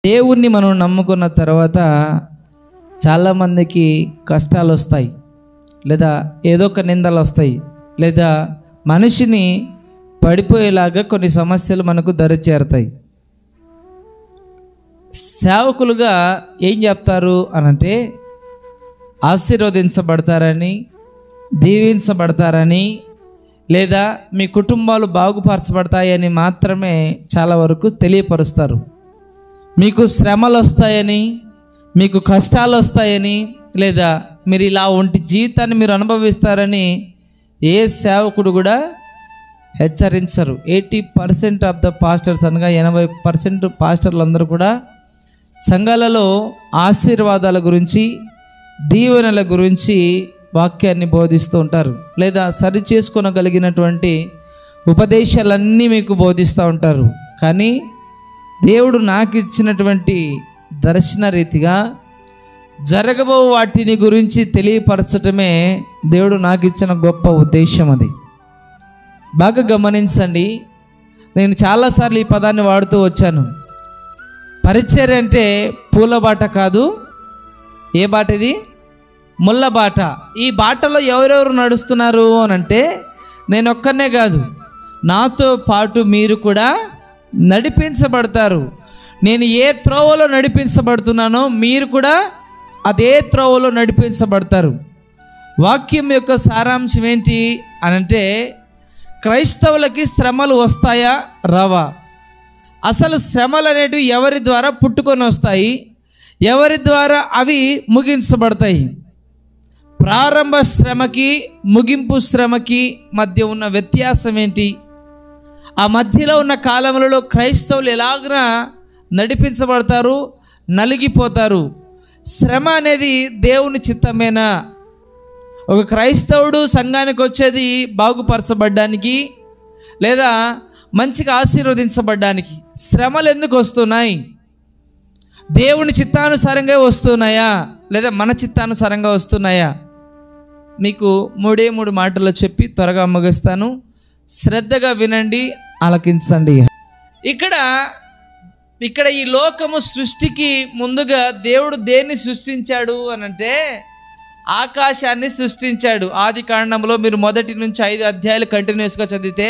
దేవుణ్ణి మనం నమ్ముకున్న తర్వాత చాలామందికి కష్టాలు వస్తాయి లేదా ఏదో ఒక నిందలు వస్తాయి లేదా మనిషిని పడిపోయేలాగా కొన్ని సమస్యలు మనకు దరి చేరతాయి సేవకులుగా ఏం చెప్తారు అనంటే ఆశీర్వదించబడతారని దీవించబడతారని లేదా మీ కుటుంబాలు బాగుపరచబడతాయని మాత్రమే చాలా వరకు తెలియపరుస్తారు మీకు శ్రమలు వస్తాయని మీకు కష్టాలు వస్తాయని లేదా మీరు ఇలా ఒంటి జీవితాన్ని మీరు అనుభవిస్తారని ఏ సేవకుడు కూడా హెచ్చరించరు eighty percent of the pastors అనగా ఎనభై పర్సెంట్ పాస్టర్లు అందరూ కూడా సంఘాలలో ఆశీర్వాదాల గురించి దీవెనల గురించి వాక్యాన్ని బోధిస్తూ ఉంటారు లేదా సరి చేసుకోనగలిగినటువంటి ఉపదేశాలన్నీ మీకు బోధిస్తూ ఉంటారు కానీ దేవుడు నాకు ఇచ్చినటువంటి దర్శన రీతిగా జరగబో వాటిని గురించి తెలియపరచటమే దేవుడు నాకు ఇచ్చిన గొప్ప ఉద్దేశం అది బాగా గమనించండి నేను చాలాసార్లు ఈ పదాన్ని వాడుతూ వచ్చాను పరిచర్య అంటే పూల బాట కాదు ఏ బాట ఇది ముళ్ళ బాట ఈ బాటలో ఎవరెవరు నడుస్తున్నారు అని అంటే నేను ఒక్కనే కాదు నాతో పాటు మీరు కూడా నడిపించబడతారు నేను ఏ త్రోవలో నడిపించబడుతున్నానో మీరు కూడా అదే త్రోవలో నడిపించబడతారు వాక్యం యొక్క సారాంశం ఏంటి అనంటే క్రైస్తవులకి శ్రమలు వస్తాయా రావా అసలు శ్రమలు అనేటివి ఎవరి ద్వారా పుట్టుకొని వస్తాయి ఎవరి ద్వారా అవి ముగించబడతాయి ప్రారంభ శ్రమకి ముగింపు శ్రమకి మధ్య ఉన్న వ్యత్యాసం ఏంటి ఆ మధ్యలో ఉన్న కాలములలో క్రైస్తవులు ఎలాగన నడిపించబడతారు నలిగిపోతారు శ్రమ అనేది దేవుని చిత్తమేనా ఒక క్రైస్తవుడు సంఘానికి వచ్చేది బాగుపరచబడ్డానికి లేదా మంచిగా ఆశీర్వదించబడ్డానికి శ్రమలు ఎందుకు వస్తున్నాయి దేవుని చిత్తానుసారంగా వస్తున్నాయా లేదా మన చిత్తానుసారంగా వస్తున్నాయా మీకు మూడే మూడు మాటలు చెప్పి త్వరగా ముగిస్తాను శ్రద్ధగా వినండి ఆలకించండి ఇక్కడ ఇక్కడ ఈ లోకము సృష్టికి ముందుగా దేవుడు దేన్ని సృష్టించాడు అని అంటే ఆకాశాన్ని సృష్టించాడు ఆది కాండంలో మీరు మొదటి నుంచి ఐదు అధ్యాయాలు కంటిన్యూస్గా చదివితే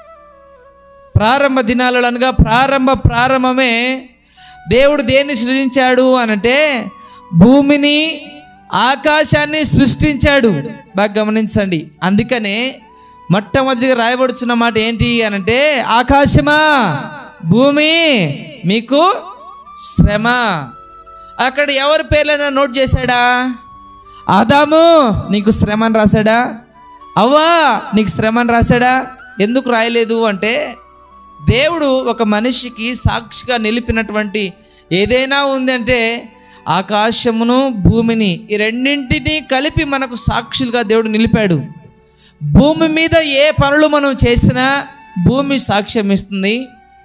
ప్రారంభ దినాలలో అనగా ప్రారంభ ప్రారంభమే దేవుడు దేన్ని సృష్టించాడు అనంటే భూమిని ఆకాశాన్ని సృష్టించాడు బాగా గమనించండి అందుకనే మొట్టమొదటిగా రాయబడుచున్న మాట ఏంటి అనంటే ఆకాశమా భూమి మీకు శ్రమ అక్కడ ఎవరి పేర్లైనా నోట్ చేశాడా ఆదాము నీకు శ్రమ అని రాశాడా అవ్వా నీకు శ్రమ అని రాశాడా ఎందుకు రాయలేదు అంటే దేవుడు ఒక మనిషికి సాక్షిగా నిలిపినటువంటి ఏదైనా ఉందంటే ఆకాశమును భూమిని ఈ రెండింటినీ కలిపి మనకు సాక్షులుగా దేవుడు నిలిపాడు భూమి మీద ఏ పనులు మనం చేసినా భూమి సాక్ష్యం ఇస్తుంది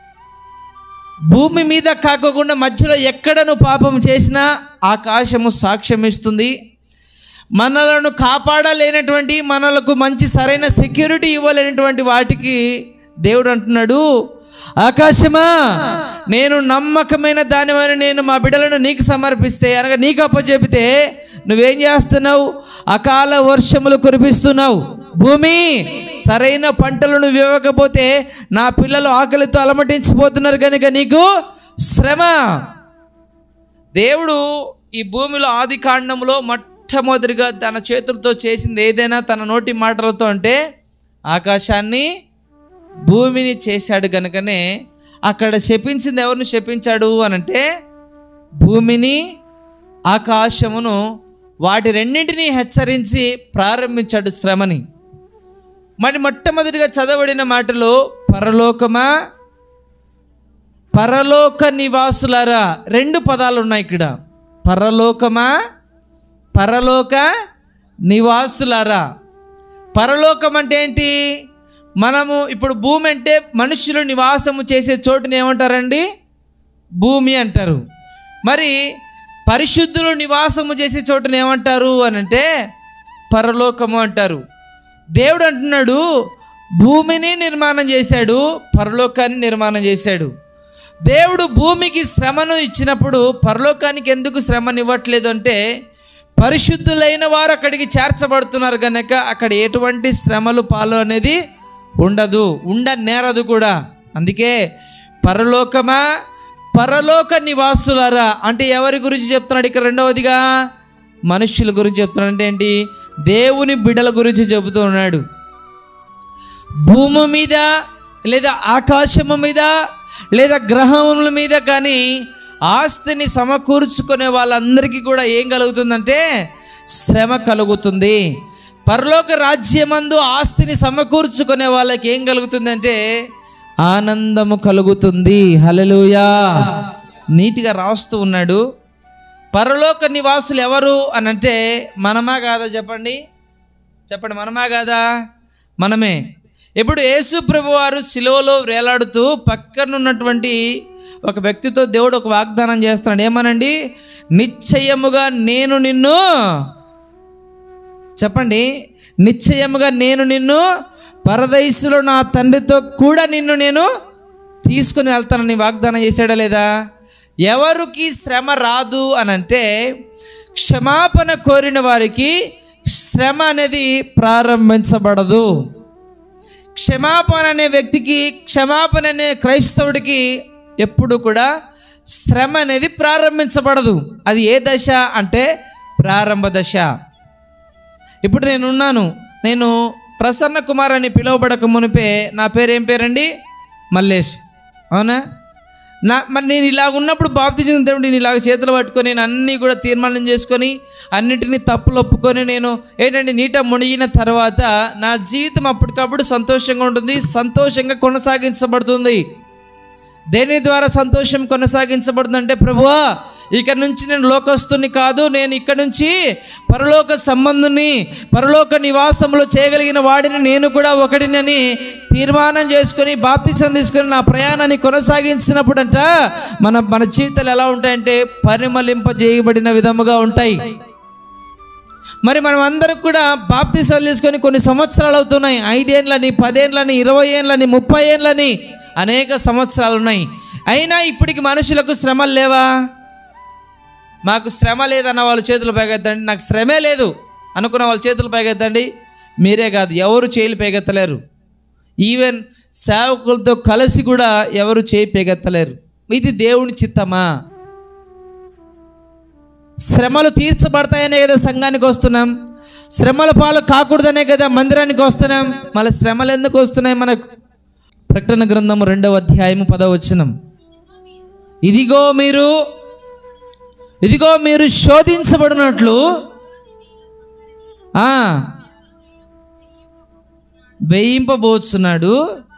భూమి మీద కాకోకుండా మధ్యలో ఎక్కడ నువ్వు పాపం చేసినా ఆకాశము సాక్ష్యం ఇస్తుంది మనలను కాపాడలేనటువంటి మనలకు మంచి సరైన సెక్యూరిటీ ఇవ్వలేనటువంటి వాటికి దేవుడు అంటున్నాడు ఆకాశమా నేను నమ్మకమైన దానివని నేను మా బిడ్డలను నీకు సమర్పిస్తే అనగా నీకు అప్పచెపితే నువ్వేం చేస్తున్నావు అకాల వర్షములు కురిపిస్తున్నావు భూమి సరైన పంటలు నువ్వు ఇవ్వకపోతే నా పిల్లలు ఆకలితో అలమటించిపోతున్నారు కనుక నీకు శ్రమ దేవుడు ఈ భూమిలో ఆది కాండంలో మొట్టమొదటిగా తన చేతులతో చేసింది ఏదైనా తన నోటి మాటలతో అంటే ఆకాశాన్ని భూమిని చేశాడు కనుకనే అక్కడ శపించింది ఎవరిని శపించాడు అనంటే భూమిని ఆకాశమును వాటి రెండింటినీ హెచ్చరించి ప్రారంభించాడు శ్రమని మరి మొట్టమొదటిగా చదవబడిన మాటలో పరలోకమా పరలోక నివాసులారా రెండు పదాలు ఉన్నాయి ఇక్కడ పరలోకమా పరలోక నివాసులారా పరలోకం అంటే ఏంటి మనము ఇప్పుడు భూమి అంటే మనుషులు నివాసము చేసే చోటుని ఏమంటారండి భూమి అంటారు మరి పరిశుద్ధులు నివాసము చేసే చోటుని ఏమంటారు అని అంటే పరలోకము అంటారు దేవుడు అంటున్నాడు భూమిని నిర్మాణం చేశాడు పరలోకాన్ని నిర్మాణం చేశాడు దేవుడు భూమికి శ్రమను ఇచ్చినప్పుడు పరలోకానికి ఎందుకు శ్రమను ఇవ్వట్లేదు అంటే పరిశుద్ధులైన వారు అక్కడికి చేర్చబడుతున్నారు కనుక అక్కడ ఎటువంటి శ్రమలు పాలు అనేది ఉండదు ఉండ నేరదు కూడా అందుకే పరలోకమా పరలోక నివాసులారా అంటే ఎవరి గురించి చెప్తున్నాడు ఇక్కడ రెండవదిగా మనుష్యుల గురించి చెప్తున్నాడు అంటే ఏంటి దేవుని బిడ్డల గురించి చెబుతూ ఉన్నాడు భూమి మీద లేదా ఆకాశము మీద లేదా గ్రహముల మీద కానీ ఆస్తిని సమకూర్చుకునే వాళ్ళందరికీ కూడా ఏం కలుగుతుందంటే శ్రమ కలుగుతుంది పరలోక రాజ్యమందు ఆస్తిని సమకూర్చుకునే వాళ్ళకి ఏం కలుగుతుందంటే ఆనందము కలుగుతుంది హలలుయా నీట్గా రాస్తూ ఉన్నాడు పరలోక నివాసులు ఎవరు అని అంటే మనమా కాదా చెప్పండి చెప్పండి మనమా కాదా మనమే ఇప్పుడు యేసు ప్రభు వారు శిలువలో వేలాడుతూ పక్కనున్నటువంటి ఒక వ్యక్తితో దేవుడు ఒక వాగ్దానం చేస్తున్నాడు ఏమనండి నిశ్చయముగా నేను నిన్ను చెప్పండి నిశ్చయముగా నేను నిన్ను పరదైసులో నా తండ్రితో కూడా నిన్ను నేను తీసుకుని వెళ్తానని వాగ్దానం చేశాడా లేదా ఎవరికి శ్రమ రాదు అని అంటే క్షమాపణ కోరిన వారికి శ్రమ అనేది ప్రారంభించబడదు క్షమాపణ అనే వ్యక్తికి క్షమాపణ అనే క్రైస్తవుడికి ఎప్పుడు కూడా శ్రమ అనేది ప్రారంభించబడదు అది ఏ దశ అంటే ప్రారంభ దశ ఇప్పుడు నేను ఉన్నాను నేను ప్రసన్న కుమార్ అని పిలువబడక మునిపే నా పేరు ఏం పేరండి మల్లేష్ అవునా నా మరి నేను ఇలాగ ఉన్నప్పుడు బాప్తిజం దేవుడు నేను ఇలాగ చేతులు పట్టుకొని నేను అన్నీ కూడా తీర్మానం చేసుకొని అన్నిటినీ తప్పులు ఒప్పుకొని నేను ఏంటంటే నీట మునిగిన తర్వాత నా జీవితం అప్పటికప్పుడు సంతోషంగా ఉంటుంది సంతోషంగా కొనసాగించబడుతుంది దేని ద్వారా సంతోషం కొనసాగించబడుతుందంటే ప్రభువా ఇక నుంచి నేను లోకస్తుని కాదు నేను ఇక్కడ నుంచి పరలోక సంబంధుని పరలోక నివాసంలో చేయగలిగిన వాడిని నేను కూడా ఒకడినని తీర్మానం చేసుకొని బాప్తిసం తీసుకొని నా ప్రయాణాన్ని కొనసాగించినప్పుడంట మన మన జీవితాలు ఎలా ఉంటాయంటే పరిమళింపజేయబడిన విధముగా ఉంటాయి మరి మనం అందరం కూడా బాప్తిసాలు తీసుకొని కొన్ని సంవత్సరాలు అవుతున్నాయి ఐదేండ్లని పదేండ్లని ఇరవై ఏండ్లని ముప్పై ఏండ్లని అనేక సంవత్సరాలు ఉన్నాయి అయినా ఇప్పటికి మనుషులకు శ్రమలు లేవా మాకు శ్రమ లేదన్న వాళ్ళ చేతులు పైకెత్తండి నాకు శ్రమే లేదు అనుకున్న వాళ్ళ చేతులు పైకెత్తండి మీరే కాదు ఎవరు చేతులు పైకెత్తలేరు ఈవెన్ సేవకులతో కలిసి కూడా ఎవరు చేయి పైకెత్తలేరు ఇది దేవుని చిత్తమా శ్రమలు తీర్చబడతాయనే కదా సంఘానికి వస్తున్నాం శ్రమల పాలు కాకూడదనే కదా మందిరానికి వస్తున్నాం మళ్ళీ శ్రమలు ఎందుకు వస్తున్నాయి మనకు ప్రకటన గ్రంథము రెండవ అధ్యాయము పదవ వచనం ఇదిగో మీరు ఇదిగో మీరు శోధించబడినట్లు ఆ, వేయింపబోతున్నాడు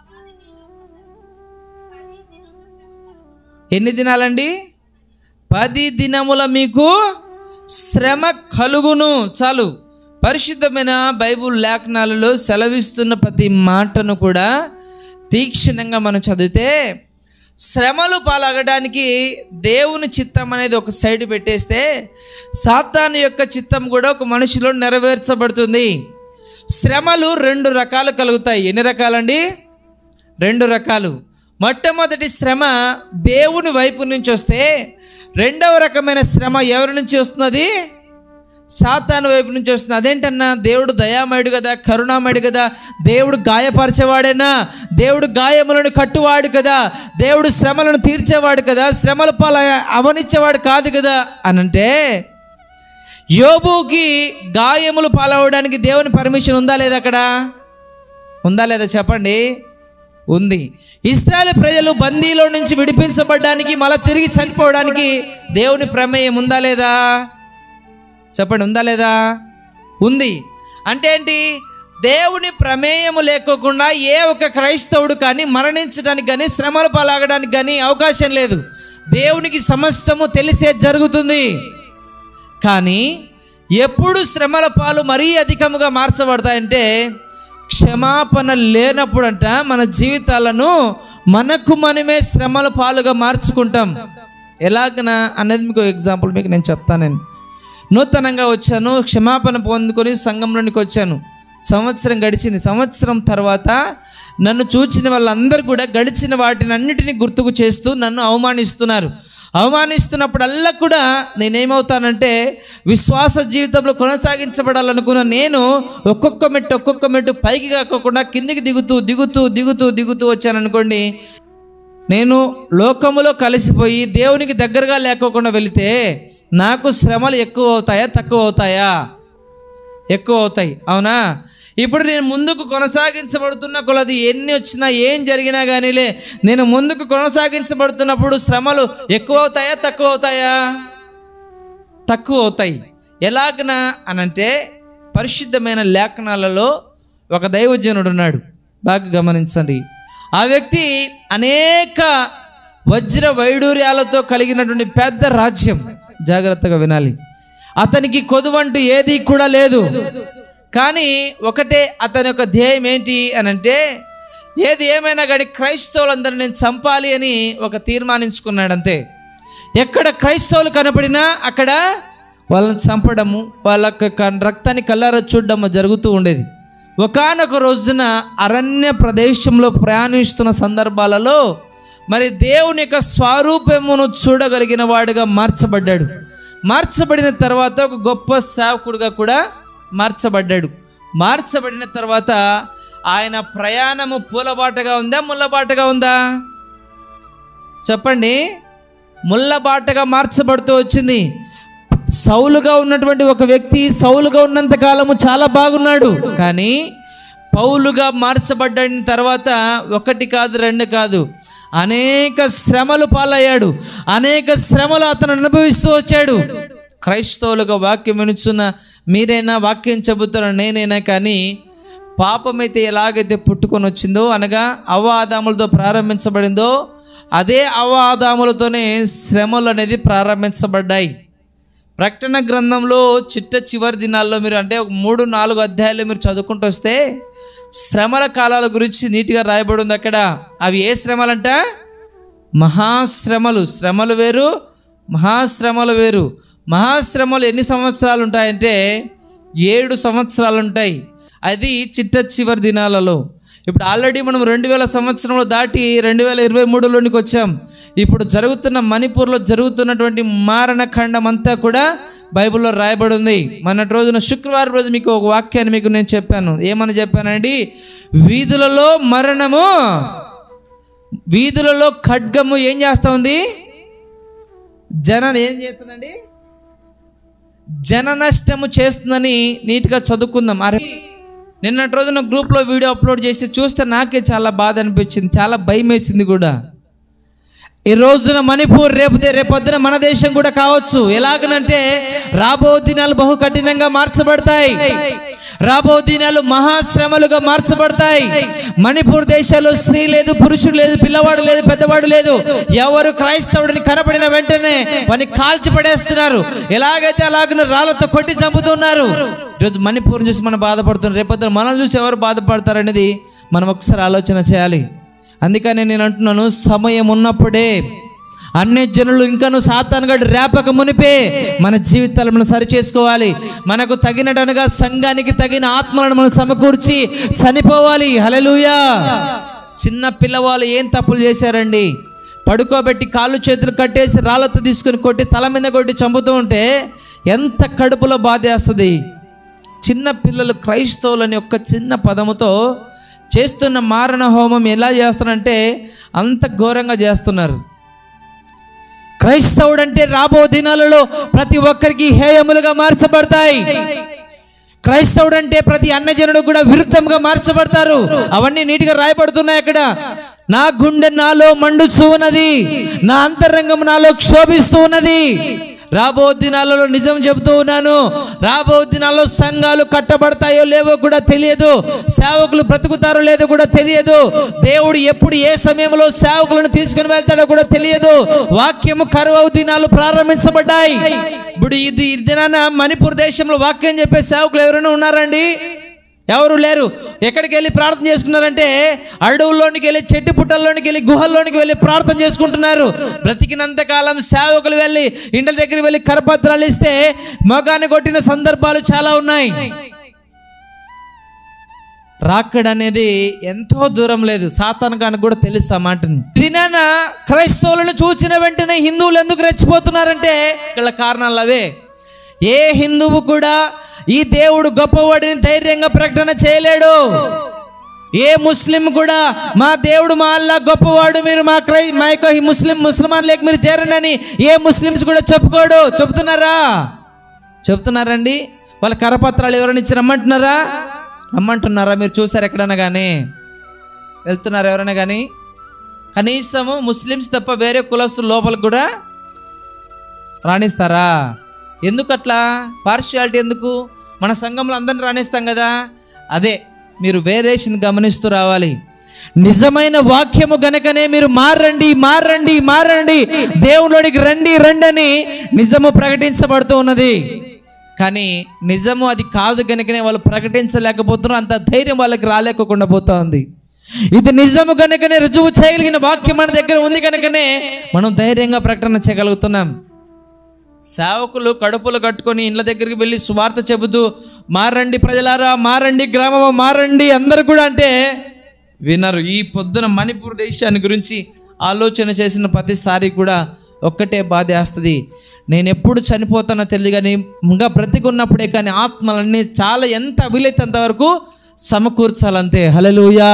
ఎన్ని దినాలండి పది దినముల మీకు శ్రమ కలుగును చాలు పరిశుద్ధమైన బైబుల్ లేఖనాలలో సెలవిస్తున్న ప్రతి మాటను కూడా తీక్షణంగా మనం చదివితే శ్రమలు పాలగడానికి దేవుని చిత్తం అనేది ఒక సైడ్ పెట్టేస్తే సాతాను యొక్క చిత్తం కూడా ఒక మనిషిలో నెరవేర్చబడుతుంది శ్రమలు రెండు రకాలు కలుగుతాయి ఎన్ని రకాలండి రెండు రకాలు మొట్టమొదటి శ్రమ దేవుని వైపు నుంచి వస్తే రెండవ రకమైన శ్రమ ఎవరి నుంచి వస్తున్నది సాతాను వైపు నుంచి వస్తుంది అదేంటన్నా దేవుడు దయామయుడు కదా కరుణామయుడు కదా దేవుడు గాయపరిచేవాడేనా దేవుడు గాయములను కట్టువాడు కదా దేవుడు శ్రమలను తీర్చేవాడు కదా శ్రమల పాల అవనిచ్చేవాడు కాదు కదా అనంటే యోబుకి గాయములు పాలవడానికి దేవుని పర్మిషన్ ఉందా లేదా అక్కడ ఉందా లేదా చెప్పండి ఉంది ఇస్రాయల్ ప్రజలు బందీలో నుంచి విడిపించబడడానికి మళ్ళీ తిరిగి చనిపోవడానికి దేవుని ప్రమేయం ఉందా లేదా చెప్పండి ఉందా లేదా ఉంది అంటే ఏంటి దేవుని ప్రమేయము లేకోకుండా ఏ ఒక్క క్రైస్తవుడు కానీ మరణించడానికి కానీ శ్రమలు పాలాగడానికి కానీ అవకాశం లేదు దేవునికి సమస్తము తెలిసే జరుగుతుంది కానీ ఎప్పుడు శ్రమల పాలు మరీ అధికముగా మార్చబడతాయంటే క్షమాపణ లేనప్పుడంట మన జీవితాలను మనకు మనమే శ్రమల పాలుగా మార్చుకుంటాం ఎలాగన అనేది మీకు ఎగ్జాంపుల్ మీకు నేను చెప్తానండి నూతనంగా వచ్చాను క్షమాపణ పొందుకొని సంఘంలోనికి వచ్చాను సంవత్సరం గడిచింది సంవత్సరం తర్వాత నన్ను చూచిన వాళ్ళందరూ కూడా గడిచిన వాటిని అన్నిటిని గుర్తుకు చేస్తూ నన్ను అవమానిస్తున్నారు అవమానిస్తున్నప్పుడల్లా కూడా నేనేమవుతానంటే విశ్వాస జీవితంలో కొనసాగించబడాలనుకున్న నేను ఒక్కొక్క మెట్టు ఒక్కొక్క మెట్టు పైకి కాకుండా కిందికి దిగుతూ దిగుతూ దిగుతూ దిగుతూ వచ్చాననుకోండి నేను లోకములో కలిసిపోయి దేవునికి దగ్గరగా లేకోకుండా వెళితే నాకు శ్రమలు ఎక్కువ అవుతాయా తక్కువ అవుతాయా ఎక్కువ అవుతాయి అవునా ఇప్పుడు నేను ముందుకు కొనసాగించబడుతున్న కొలది ఎన్ని వచ్చినా ఏం జరిగినా కానీలే నేను ముందుకు కొనసాగించబడుతున్నప్పుడు శ్రమలు ఎక్కువ అవుతాయా తక్కువ అవుతాయా తక్కువ అవుతాయి ఎలాగనా అనంటే పరిశుద్ధమైన లేఖనాలలో ఒక దైవజనుడు ఉన్నాడు బాగా గమనించండి ఆ వ్యక్తి అనేక వజ్ర వైడూర్యాలతో కలిగినటువంటి పెద్ద రాజ్యం జాగ్రత్తగా వినాలి అతనికి కొదువంటూ ఏది కూడా లేదు కానీ ఒకటే అతని యొక్క ధ్యేయం ఏంటి అని అంటే ఏది ఏమైనా కానీ క్రైస్తవులందరినీ నేను చంపాలి అని ఒక తీర్మానించుకున్నాడు అంతే ఎక్కడ క్రైస్తవులు కనపడినా అక్కడ వాళ్ళని చంపడము వాళ్ళ యొక్క రక్తాన్ని కల్లార చూడడము జరుగుతూ ఉండేది ఒకానొక రోజున అరణ్య ప్రదేశంలో ప్రయాణిస్తున్న సందర్భాలలో మరి దేవుని యొక్క స్వరూపమును చూడగలిగిన వాడుగా మార్చబడ్డాడు మార్చబడిన తర్వాత ఒక గొప్ప సేవకుడుగా కూడా మార్చబడ్డాడు మార్చబడిన తర్వాత ఆయన ప్రయాణము పూలబాటగా ఉందా ముళ్ళబాటగా ఉందా చెప్పండి ముళ్ళబాటగా మార్చబడుతూ వచ్చింది సౌలుగా ఉన్నటువంటి ఒక వ్యక్తి సౌలుగా ఉన్నంత కాలము చాలా బాగున్నాడు కానీ పౌలుగా మార్చబడ్డిన తర్వాత ఒకటి కాదు రెండు కాదు అనేక శ్రమలు పాలయ్యాడు అనేక శ్రమలు అతను అనుభవిస్తూ వచ్చాడు క్రైస్తవులుగా వాక్యం వినుచున్న మీరైనా వాక్యం చెబుతున్న నేనైనా కానీ పాపమైతే ఎలాగైతే పుట్టుకొని వచ్చిందో అనగా అవ్వ ఆదాములతో ప్రారంభించబడిందో అదే అవ్వ ఆదాములతోనే శ్రమలు అనేది ప్రారంభించబడ్డాయి ప్రకటన గ్రంథంలో చిట్ట చివరి దినాల్లో మీరు అంటే ఒక మూడు నాలుగు అధ్యాయాలు మీరు చదువుకుంటూ వస్తే శ్రమల కాలాల గురించి నీట్గా రాయబడి ఉంది అక్కడ అవి ఏ శ్రమలంట మహాశ్రమలు శ్రమలు వేరు మహాశ్రమలు వేరు మహాశ్రమలు ఎన్ని సంవత్సరాలు ఉంటాయంటే ఏడు సంవత్సరాలు ఉంటాయి అది చిట్ట చివరి దినాలలో ఇప్పుడు ఆల్రెడీ మనం రెండు వేల సంవత్సరంలో దాటి రెండు వేల ఇరవై మూడులోనికి వచ్చాం ఇప్పుడు జరుగుతున్న మణిపూర్లో జరుగుతున్నటువంటి మారణ ఖండం అంతా కూడా బైబిల్లో రాయబడి ఉంది మొన్నటి రోజున శుక్రవారం రోజు మీకు ఒక వాక్యాన్ని మీకు నేను చెప్పాను ఏమని చెప్పానండి వీధులలో మరణము వీధులలో ఖడ్గము ఏం చేస్తా ఉంది జన ఏం చేస్తుందండి జన నష్టము చేస్తుందని నీట్గా చదువుకుందాం అరే నిన్నటి రోజున గ్రూప్లో వీడియో అప్లోడ్ చేసి చూస్తే నాకే చాలా బాధ అనిపించింది చాలా భయం వేసింది కూడా ఈ రోజున మణిపూర్ రేపు రేపొద్దున మన దేశం కూడా కావచ్చు ఎలాగనంటే రాబో దినాలు బహు కఠినంగా మార్చబడతాయి రాబో దినాలు మహాశ్రమలుగా మార్చబడతాయి మణిపూర్ దేశాల్లో స్త్రీ లేదు పురుషుడు లేదు పిల్లవాడు లేదు పెద్దవాడు లేదు ఎవరు క్రైస్తవుడిని కనపడిన వెంటనే వాని కాల్చి పడేస్తున్నారు ఎలాగైతే అలాగ రాళ్లతో కొట్టి చంపుతున్నారు ఈరోజు మణిపూర్ చూసి మనం బాధపడుతున్నాం రేపొద్దున మనం చూసి ఎవరు బాధపడతారనేది మనం ఒకసారి ఆలోచన చేయాలి అందుకని నేను అంటున్నాను సమయం ఉన్నప్పుడే అన్ని జనులు ఇంకను సాతానుగాడు రేపక మునిపే మన జీవితాలు మనం సరి చేసుకోవాలి మనకు తగినటనుగా సంఘానికి తగిన ఆత్మలను మనం సమకూర్చి చనిపోవాలి హలలుయా చిన్న పిల్లవాళ్ళు ఏం తప్పులు చేశారండి పడుకోబెట్టి కాళ్ళు చేతులు కట్టేసి రాళ్ళతో తీసుకుని కొట్టి తల మీద కొట్టి చంపుతూ ఉంటే ఎంత కడుపులో బాధేస్తుంది చిన్న పిల్లలు క్రైస్తవులని ఒక్క చిన్న పదముతో చేస్తున్న మారణ హోమం ఎలా చేస్తారంటే అంత ఘోరంగా చేస్తున్నారు క్రైస్తవుడు అంటే రాబో దినాలలో ప్రతి ఒక్కరికి హేయములుగా మార్చబడతాయి క్రైస్తవుడు అంటే ప్రతి అన్నజనుడు కూడా విరుద్ధంగా మార్చబడతారు అవన్నీ నీటిగా రాయబడుతున్నాయి అక్కడ నా గుండె నాలో మండుచూ ఉన్నది నా అంతరంగం నాలో క్షోభిస్తూ ఉన్నది రాబో దినాలలో నిజం చెబుతూ ఉన్నాను రాబో దినాల్లో సంఘాలు కట్టబడతాయో లేవో కూడా తెలియదు సేవకులు బ్రతుకుతారో లేదో కూడా తెలియదు దేవుడు ఎప్పుడు ఏ సమయంలో సేవకులను తీసుకుని వెళ్తాడో కూడా తెలియదు వాక్యము కరువు దినాలు ప్రారంభించబడ్డాయి ఇప్పుడు ఇది ఈ దినాన మణిపూర్ దేశంలో వాక్యం చెప్పే సేవకులు ఎవరైనా ఉన్నారండి ఎవరు లేరు ఎక్కడికి వెళ్ళి ప్రార్థన చేసుకున్నారంటే అడవుల్లోనికి వెళ్ళి చెట్టు పుట్టల్లోనికి వెళ్ళి గుహల్లోనికి వెళ్ళి ప్రార్థన చేసుకుంటున్నారు బ్రతికినంత కాలం సేవకులు వెళ్ళి ఇంటి దగ్గరికి వెళ్ళి కరపత్రాలు ఇస్తే మొగాన్ని కొట్టిన సందర్భాలు చాలా ఉన్నాయి రాకడ అనేది ఎంతో దూరం లేదు సాతానగానికి కూడా తెలుసు ఆ మాటను దినాన క్రైస్తవులను చూసిన వెంటనే హిందువులు ఎందుకు రెచ్చిపోతున్నారంటే గల కారణాలు అవే ఏ హిందువు కూడా ఈ దేవుడు గొప్పవాడిని ధైర్యంగా ప్రకటన చేయలేడు ఏ ముస్లిం కూడా మా దేవుడు మా అల్లా గొప్పవాడు మీరు మా క్రై మా యొక్క ఈ ముస్లిం ముస్లిమాన్లకు మీరు చేరండి అని ఏ ముస్లిమ్స్ కూడా చెప్పుకోడు చెప్తున్నారా చెప్తున్నారండి వాళ్ళ కరపత్రాలు ఎవరైనా ఇచ్చి రమ్మంటున్నారా రమ్మంటున్నారా మీరు చూసారు ఎక్కడన్నా కానీ వెళ్తున్నారు ఎవరైనా కానీ కనీసము ముస్లిమ్స్ తప్ప వేరే కులస్తులు లోపలికి కూడా రాణిస్తారా ఎందుకు అట్లా పార్షియాలిటీ ఎందుకు మన సంఘంలో అందరిని రాణిస్తాం కదా అదే మీరు వేరియేషన్ గమనిస్తూ రావాలి నిజమైన వాక్యము గనకనే మీరు మారండి మారండి మారండి దేవులోనికి రండి రండి అని నిజము ప్రకటించబడుతూ ఉన్నది కానీ నిజము అది కాదు కనుకనే వాళ్ళు ప్రకటించలేకపోతున్నారు అంత ధైర్యం వాళ్ళకి రాలేకోకుండా పోతా ఉంది ఇది నిజము కనుకనే రుజువు చేయగలిగిన వాక్యం మన దగ్గర ఉంది కనుకనే మనం ధైర్యంగా ప్రకటన చేయగలుగుతున్నాం సేవకులు కడుపులు కట్టుకొని ఇండ్ల దగ్గరికి వెళ్ళి సువార్త చెబుతూ మారండి ప్రజలారా మారండి గ్రామమా మారండి అందరు కూడా అంటే వినరు ఈ పొద్దున మణిపూర్ దేశాన్ని గురించి ఆలోచన చేసిన ప్రతిసారి కూడా ఒక్కటే బాధ వేస్తుంది నేను ఎప్పుడు చనిపోతానో తెలియదు కానీ ఇంకా బ్రతికున్నప్పుడే కానీ ఆత్మలన్నీ చాలా ఎంత వీలైతే వరకు సమకూర్చాలంతే హలలుయా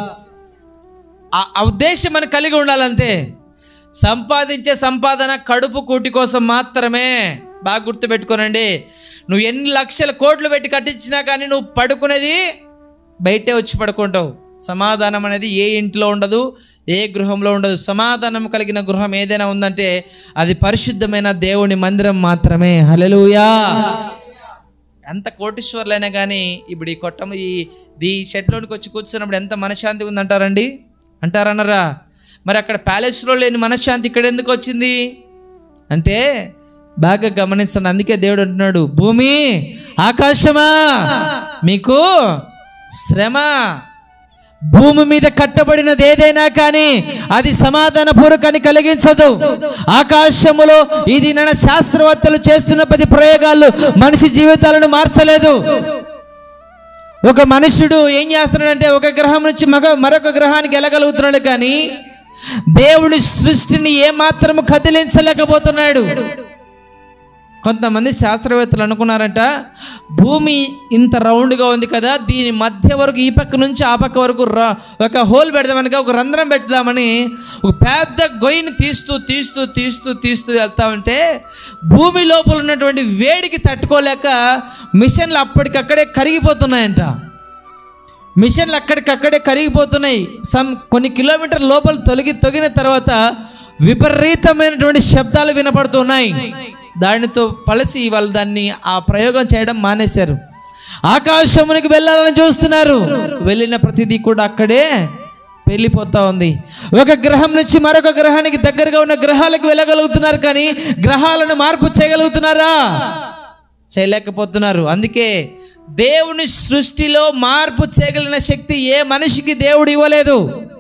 ఆ ఆ ఉద్దేశం మనకు కలిగి ఉండాలంతే సంపాదించే సంపాదన కడుపు కూటి కోసం మాత్రమే బాగా గుర్తుపెట్టుకోనండి నువ్వు ఎన్ని లక్షల కోట్లు పెట్టి కట్టించినా కానీ నువ్వు పడుకునేది బయటే వచ్చి పడుకుంటావు సమాధానం అనేది ఏ ఇంట్లో ఉండదు ఏ గృహంలో ఉండదు సమాధానం కలిగిన గృహం ఏదైనా ఉందంటే అది పరిశుద్ధమైన దేవుని మందిరం మాత్రమే హలలుయా ఎంత కోటీశ్వర్లైనా కానీ ఇప్పుడు ఈ కొట్టం ఈ ఈ షెడ్లోనికి వచ్చి కూర్చున్నప్పుడు ఎంత మనశ్శాంతి ఉందంటారండి అంటారన్నారా మరి అక్కడ ప్యాలెస్లో లేని మనశ్శాంతి ఇక్కడ ఎందుకు వచ్చింది అంటే బాగా గమనించండి అందుకే దేవుడు అంటున్నాడు భూమి ఆకాశమా మీకు శ్రమ భూమి మీద కట్టబడినది ఏదైనా కానీ అది సమాధాన పూర్వకాన్ని కలిగించదు ఆకాశములో ఇది నన్న శాస్త్రవేత్తలు చేస్తున్న పది ప్రయోగాలు మనిషి జీవితాలను మార్చలేదు ఒక మనుషుడు ఏం చేస్తున్నాడంటే ఒక గ్రహం నుంచి మగ మరొక గ్రహానికి వెళ్ళగలుగుతున్నాడు కానీ దేవుడి సృష్టిని ఏమాత్రము కదిలించలేకపోతున్నాడు కొంతమంది శాస్త్రవేత్తలు అనుకున్నారంట భూమి ఇంత రౌండ్గా ఉంది కదా దీని మధ్య వరకు ఈ పక్క నుంచి ఆ పక్క వరకు ర- ఒక హోల్ పెడదామని ఒక రంధ్రం పెడదామని ఒక పెద్ద గొయ్యిని తీస్తూ తీస్తూ తీస్తూ తీస్తూ వెళ్తా ఉంటే భూమి లోపల ఉన్నటువంటి వేడికి తట్టుకోలేక మిషన్లు అప్పటికక్కడే కరిగిపోతున్నాయంట మిషన్లు అక్కడికక్కడే కరిగిపోతున్నాయి సమ్ కొన్ని కిలోమీటర్ లోపల తొలగి తొగిన తర్వాత విపరీతమైనటువంటి శబ్దాలు వినపడుతున్నాయి దానితో పలిసి వాళ్ళు దాన్ని ఆ ప్రయోగం చేయడం మానేశారు ఆకాశమునికి వెళ్ళాలని చూస్తున్నారు వెళ్ళిన ప్రతిదీ కూడా అక్కడే వెళ్ళిపోతా ఉంది ఒక గ్రహం నుంచి మరొక గ్రహానికి దగ్గరగా ఉన్న గ్రహాలకు వెళ్ళగలుగుతున్నారు కానీ గ్రహాలను మార్పు చేయగలుగుతున్నారా చేయలేకపోతున్నారు అందుకే దేవుని సృష్టిలో మార్పు చేయగలిగిన శక్తి ఏ మనిషికి దేవుడు ఇవ్వలేదు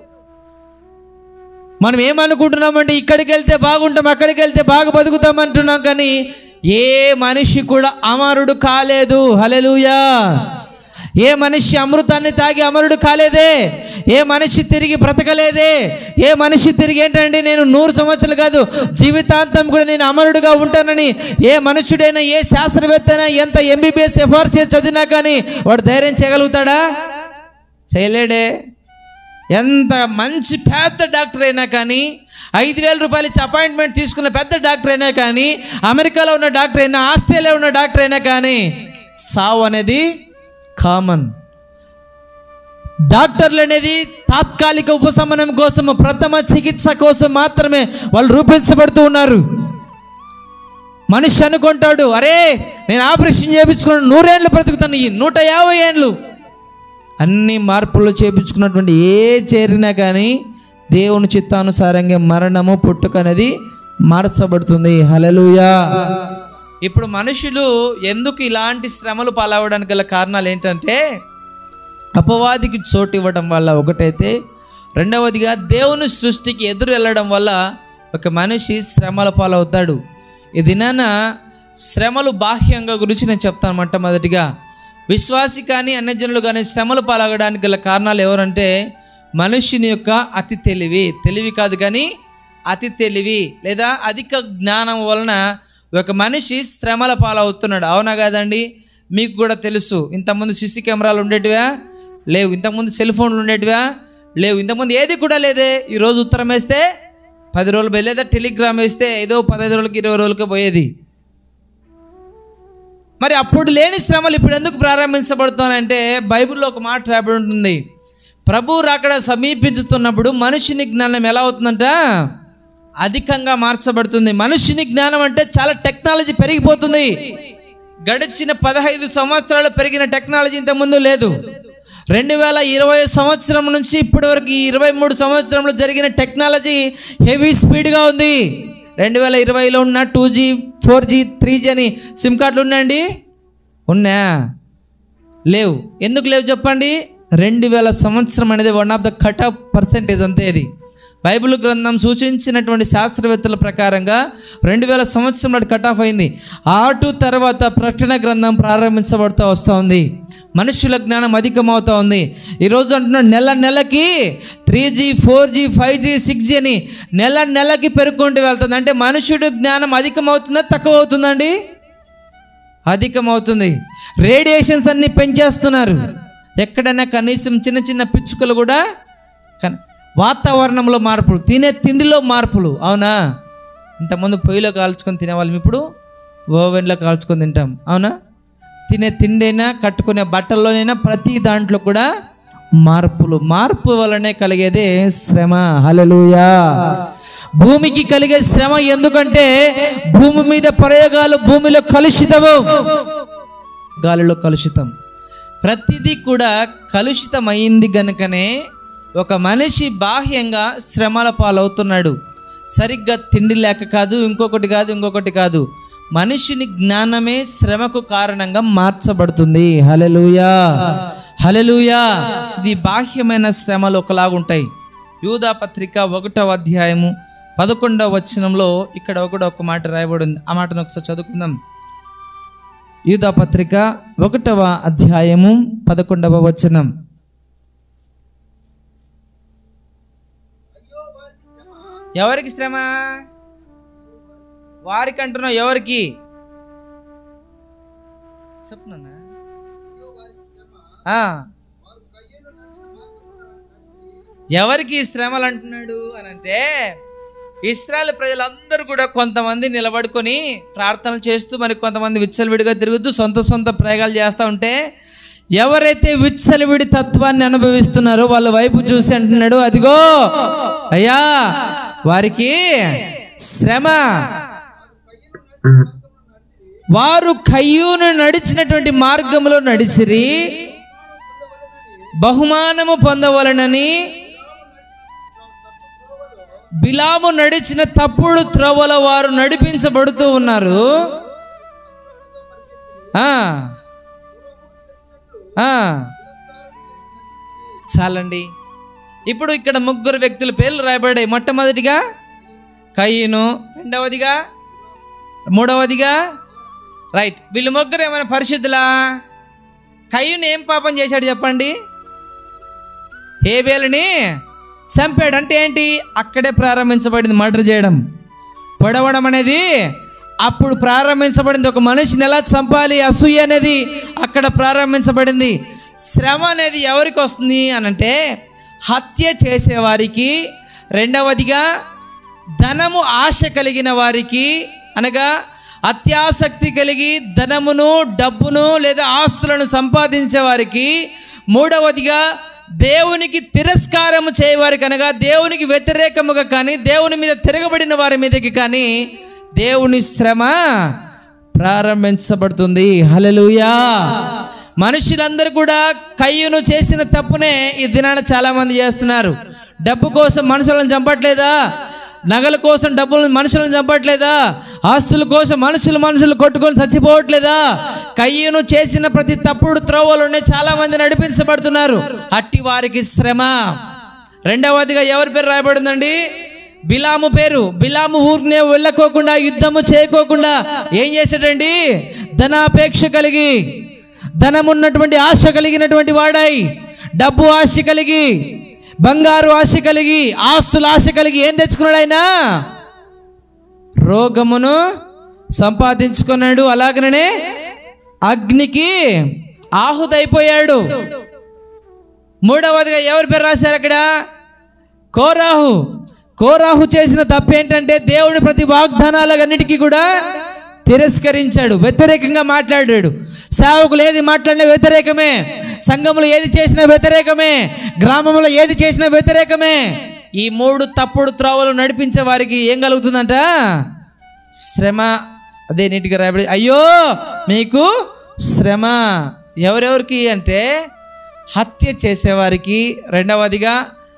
మనం ఏమనుకుంటున్నామంటే ఇక్కడికి వెళ్తే బాగుంటాం అక్కడికి వెళ్తే బాగా బతుకుతాం అంటున్నాం కానీ ఏ మనిషి కూడా అమరుడు కాలేదు హలెలుయా ఏ మనిషి అమృతాన్ని తాగి అమరుడు కాలేదే ఏ మనిషి తిరిగి బ్రతకలేదే ఏ మనిషి తిరిగి ఏంటంటే నేను నూరు సంవత్సరాలు కాదు జీవితాంతం కూడా నేను అమరుడుగా ఉంటానని ఏ మనుషుడైనా ఏ శాస్త్రవేత్త అయినా ఎంత ఎంబీబీఎస్ ఎఫ్ఆర్సీ చదివినా కానీ వాడు ధైర్యం చేయగలుగుతాడా చేయలేడే ఎంత మంచి పెద్ద డాక్టర్ అయినా కానీ ఐదు వేల రూపాయలు ఇచ్చి అపాయింట్మెంట్ తీసుకున్న పెద్ద డాక్టర్ అయినా కానీ అమెరికాలో ఉన్న డాక్టర్ అయినా ఆస్ట్రేలియా ఉన్న డాక్టర్ అయినా కానీ సావు అనేది కామన్ డాక్టర్లు అనేది తాత్కాలిక ఉపశమనం కోసం ప్రథమ చికిత్స కోసం మాత్రమే వాళ్ళు రూపించబడుతూ ఉన్నారు మనిషి అనుకుంటాడు అరే నేను ఆపరేషన్ చేయించుకున్నాను నూరేళ్ళు బ్రతుకుతాను ఈ నూట యాభై ఏండ్లు అన్ని మార్పులు చేపించుకున్నటువంటి ఏ చేరినా కానీ దేవుని చిత్తానుసారంగా మరణము పుట్టుక అనేది మార్చబడుతుంది హలలుయా ఇప్పుడు మనుషులు ఎందుకు ఇలాంటి శ్రమలు పాలవడానికి గల కారణాలు ఏంటంటే అపవాదికి చోటు ఇవ్వడం వల్ల ఒకటైతే రెండవదిగా దేవుని సృష్టికి ఎదురు వెళ్ళడం వల్ల ఒక మనిషి శ్రమల పాలవుతాడు ఈ దినాన శ్రమలు బాహ్యంగా గురించి నేను చెప్తాను మొట్టమొదటిగా విశ్వాసి కానీ అన్యజనులు కానీ శ్రమలు పాలగడానికి గల కారణాలు ఎవరంటే మనుషుని యొక్క అతి తెలివి తెలివి కాదు కానీ అతి తెలివి లేదా అధిక జ్ఞానం వలన ఒక మనిషి శ్రమల పాలవుతున్నాడు అవునా కాదండి మీకు కూడా తెలుసు ఇంతకుముందు సిసి కెమెరాలు ఉండేటివా లేవు ఇంతకుముందు సెల్ ఫోన్లు ఉండేటివా లేవు ఇంతకుముందు ఏది కూడా లేదే ఈరోజు ఉత్తరం వేస్తే పది రోజులు పోయి లేదా టెలిగ్రామ్ వేస్తే ఏదో పదహైదు రోజులకి ఇరవై రోజులకి పోయేది మరి అప్పుడు లేని శ్రమలు ఇప్పుడు ఎందుకు ప్రారంభించబడుతున్నాయంటే బైబిల్లో ఒక మాట రాబడి ఉంటుంది ప్రభు రాకడ సమీపించుతున్నప్పుడు మనుషుని జ్ఞానం ఎలా అవుతుందంట అధికంగా మార్చబడుతుంది మనుషుని జ్ఞానం అంటే చాలా టెక్నాలజీ పెరిగిపోతుంది గడిచిన పదహైదు సంవత్సరాలు పెరిగిన టెక్నాలజీ ఇంతకుముందు లేదు రెండు వేల ఇరవై సంవత్సరం నుంచి ఇప్పటి వరకు ఈ ఇరవై మూడు సంవత్సరంలో జరిగిన టెక్నాలజీ హెవీ స్పీడ్గా ఉంది రెండు వేల ఇరవైలో ఉన్న two G four G three G అని సిమ్ కార్డులు ఉన్నాయండి ఉన్నా లేవు ఎందుకు లేవు చెప్పండి రెండు వేల సంవత్సరం అనేది one of the cut off percentage అంతే ఇది బైబిల్ గ్రంథం సూచించినటువంటి శాస్త్రవేత్తల ప్రకారంగా రెండు వేల సంవత్సరం నాటి కట్ ఆఫ్ అయింది ఆటు తర్వాత ప్రకటన గ్రంథం ప్రారంభించబడుతూ వస్తూ ఉంది మనుషుల జ్ఞానం అధికమవుతూ ఉంది ఈరోజు అంటున్నాడు నెల నెలకి three G four G five G six G అని నెల నెలకి పెరుగుకుంటూ వెళ్తుంది అంటే మనుషుడు జ్ఞానం అధికమవుతుందా తక్కువ అవుతుందండి అధికమవుతుంది రేడియేషన్స్ అన్ని పెంచేస్తున్నారు ఎక్కడైనా కనీసం చిన్న చిన్న పిచ్చుకలు కూడా కన్ వాతావరణంలో మార్పులు తినే తిండిలో మార్పులు అవునా ఇంతకుముందు పొయ్యిలో కాల్చుకొని తినేవాళ్ళం ఇప్పుడు ఓవెన్లో కాల్చుకొని తింటాం అవునా తినే తిండైనా కట్టుకునే బట్టల్లోనైనా ప్రతి దాంట్లో కూడా మార్పులు మార్పు వలనే కలిగేదే శ్రమ హలలుయా భూమికి కలిగే శ్రమ ఎందుకంటే భూమి మీద ప్రయోగాలు భూమిలో కలుషితము గాలిలో కలుషితం ప్రతిదీ కూడా కలుషితమైంది గనుకనే ఒక మనిషి బాహ్యంగా శ్రమల పాలవుతున్నాడు సరిగ్గా తిండి లేక కాదు ఇంకొకటి కాదు ఇంకొకటి కాదు మనిషిని జ్ఞానమే శ్రమకు కారణంగా మార్చబడుతుంది హలెలుయా హలెలుయా ఇది బాహ్యమైన శ్రమలు ఒకలాగుంటాయి యూదా పత్రిక ఒకటవ అధ్యాయము పదకొండవ వచనంలో ఇక్కడ ఒకటి ఒక మాట రాయబడి ఉంది ఆ మాటను ఒకసారి చదువుకుందాం యూదా పత్రిక ఒకటవ అధ్యాయము పదకొండవ వచనం ఎవరికి శ్రమ వారికి అంటున్నావు ఎవరికి చెప్పునన్నా ఆ. ఎవరికి ఈ శ్రమలు అంటున్నాడు అని అంటే ఇస్రాయల్ ప్రజలందరూ కూడా కొంతమంది నిలబడుకొని ప్రార్థనలు చేస్తూ మరి కొంతమంది విచ్చలవిడిగా తిరుగుతూ సొంత సొంత ప్రయోగాలు చేస్తూ ఉంటే ఎవరైతే విచ్చలవిడి తత్వాన్ని అనుభవిస్తున్నారో వాళ్ళ వైపు చూసి అంటున్నాడు అదిగో అయ్యా వారికి శ్రమ వారు కయ్యూను నడిచినటువంటి మార్గంలో నడిచిరి బహుమానము పొందవలనని బిలాము నడిచిన తప్పుడు త్రవ్వల వారు నడిపించబడుతూ ఉన్నారు ఆ. ఆ. చాలండి ఇప్పుడు ఇక్కడ ముగ్గురు వ్యక్తుల పేర్లు రాయబడ్డాయి మొట్టమొదటిగా కయ్యను రెండవదిగా మూడవదిగా రైట్ వీళ్ళు ముగ్గురు ఏమైనా పరిశుద్ధులా కయ్యను ఏం పాపం చేశాడు చెప్పండి హేబేలుని చంపాడు అంటే ఏంటి అక్కడే ప్రారంభించబడింది మర్డర్ చేయడం పొడవడం అనేది అప్పుడు ప్రారంభించబడింది ఒక మనిషిని ఎలా చంపాలి అసూయ అనేది అక్కడ ప్రారంభించబడింది శ్రమ అనేది ఎవరికి వస్తుంది అని అంటే హత్య చేసేవారికి రెండవదిగా ధనము ఆశ కలిగిన వారికి అనగా అత్యాసక్తి కలిగి ధనమును డబ్బును లేదా ఆస్తులను సంపాదించే వారికి మూడవదిగా దేవునికి తిరస్కారము చేయవారికి అనగా దేవునికి వ్యతిరేకముగా కానీ దేవుని మీద తిరగబడిన వారి మీదకి కానీ దేవుని శ్రమ ప్రారంభించబడుతుంది హలలుయా మనుషులందరూ కూడా కయ్యును చేసిన తప్పునే ఈ దినాన చాలా మంది చేస్తున్నారు డబ్బు కోసం మనుషులను చంపట్లేదా నగల కోసం డబ్బులు మనుషులను చంపట్లేదా ఆస్తుల కోసం మనుషులు మనుషులు కొట్టుకొని చచ్చిపోవట్లేదా కయ్యను చేసిన ప్రతి తప్పుడు త్రోవలోనే చాలా మంది నడిపించబడుతున్నారు అట్టి వారికి శ్రమ రెండవదిగా ఎవరి పేరు రాయబడిందండి బిలాము పేరు బిలాము ఊరినే వెళ్ళకోకుండా యుద్ధము చేయకోకుండా ఏం చేశాడండి ధనాపేక్ష కలిగి ధనమున్నటువంటి ఆశ కలిగినటువంటి వాడై డబ్బు ఆశ కలిగి బంగారు ఆశ కలిగి ఆస్తుల ఆశ కలిగి ఏం తెచ్చుకున్నాడు ఆయన రోగమును సంపాదించుకున్నాడు అలాగనే అగ్నికి ఆహుదైపోయాడు మూడవదిగా ఎవరి పేరు రాశారు అక్కడ కోరాహు కోరాహు చేసిన తప్పేంటంటే దేవుడి ప్రతి వాగ్దానాలన్నిటికీ కూడా తిరస్కరించాడు వ్యతిరేకంగా మాట్లాడాడు సేవకులు ఏది మాట్లాడినా వ్యతిరేకమే సంఘంలో ఏది చేసినా వ్యతిరేకమే గ్రామంలో ఏది చేసినా వ్యతిరేకమే ఈ మూడు తప్పుడు త్రోవలు నడిపించే వారికి ఏం కలుగుతుందంట శ్రమ అదే నీటిగా రాయబడి అయ్యో మీకు శ్రమ ఎవరెవరికి అంటే హత్య చేసేవారికి రెండవదిగా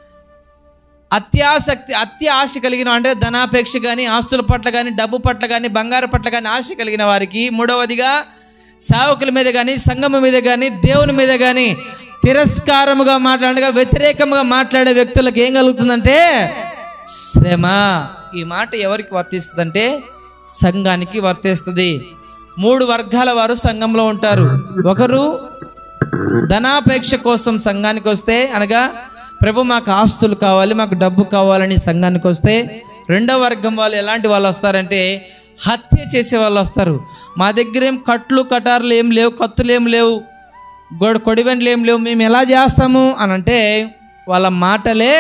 అత్యాసక్తి అత్య ఆశ కలిగిన అంటే ధనాపేక్ష కానీ ఆస్తుల పట్ల కానీ డబ్బు పట్ల కానీ బంగారు పట్ల కానీ ఆశ కలిగిన వారికి మూడవదిగా సేవకుల మీద కానీ సంగమ మీద కానీ దేవుని మీద కానీ తిరస్కారముగా మాట్లాడగా వ్యతిరేకంగా మాట్లాడే వ్యక్తులకు ఏం కలుగుతుందంటే శ్రమ ఈ మాట ఎవరికి వర్తిస్తుందంటే సంఘానికి వర్తిస్తుంది మూడు వర్గాల వారు సంఘంలో ఉంటారు ఒకరు ధనాపేక్ష కోసం సంఘానికి వస్తే అనగా ప్రభు మాకు ఆస్తులు కావాలి మాకు డబ్బు కావాలని సంఘానికి వస్తే రెండో వర్గం వాళ్ళు ఎలాంటి వాళ్ళు వస్తారంటే హత్య చేసే వాళ్ళు వస్తారు మా దగ్గర ఏం కట్లు కటార్లు ఏం లేవు కత్తులు ఏం లేవు గొడ కొడివెండ్లు ఏం లేవు మేము ఎలా చేస్తాము అని అంటే వాళ్ళ మాటలే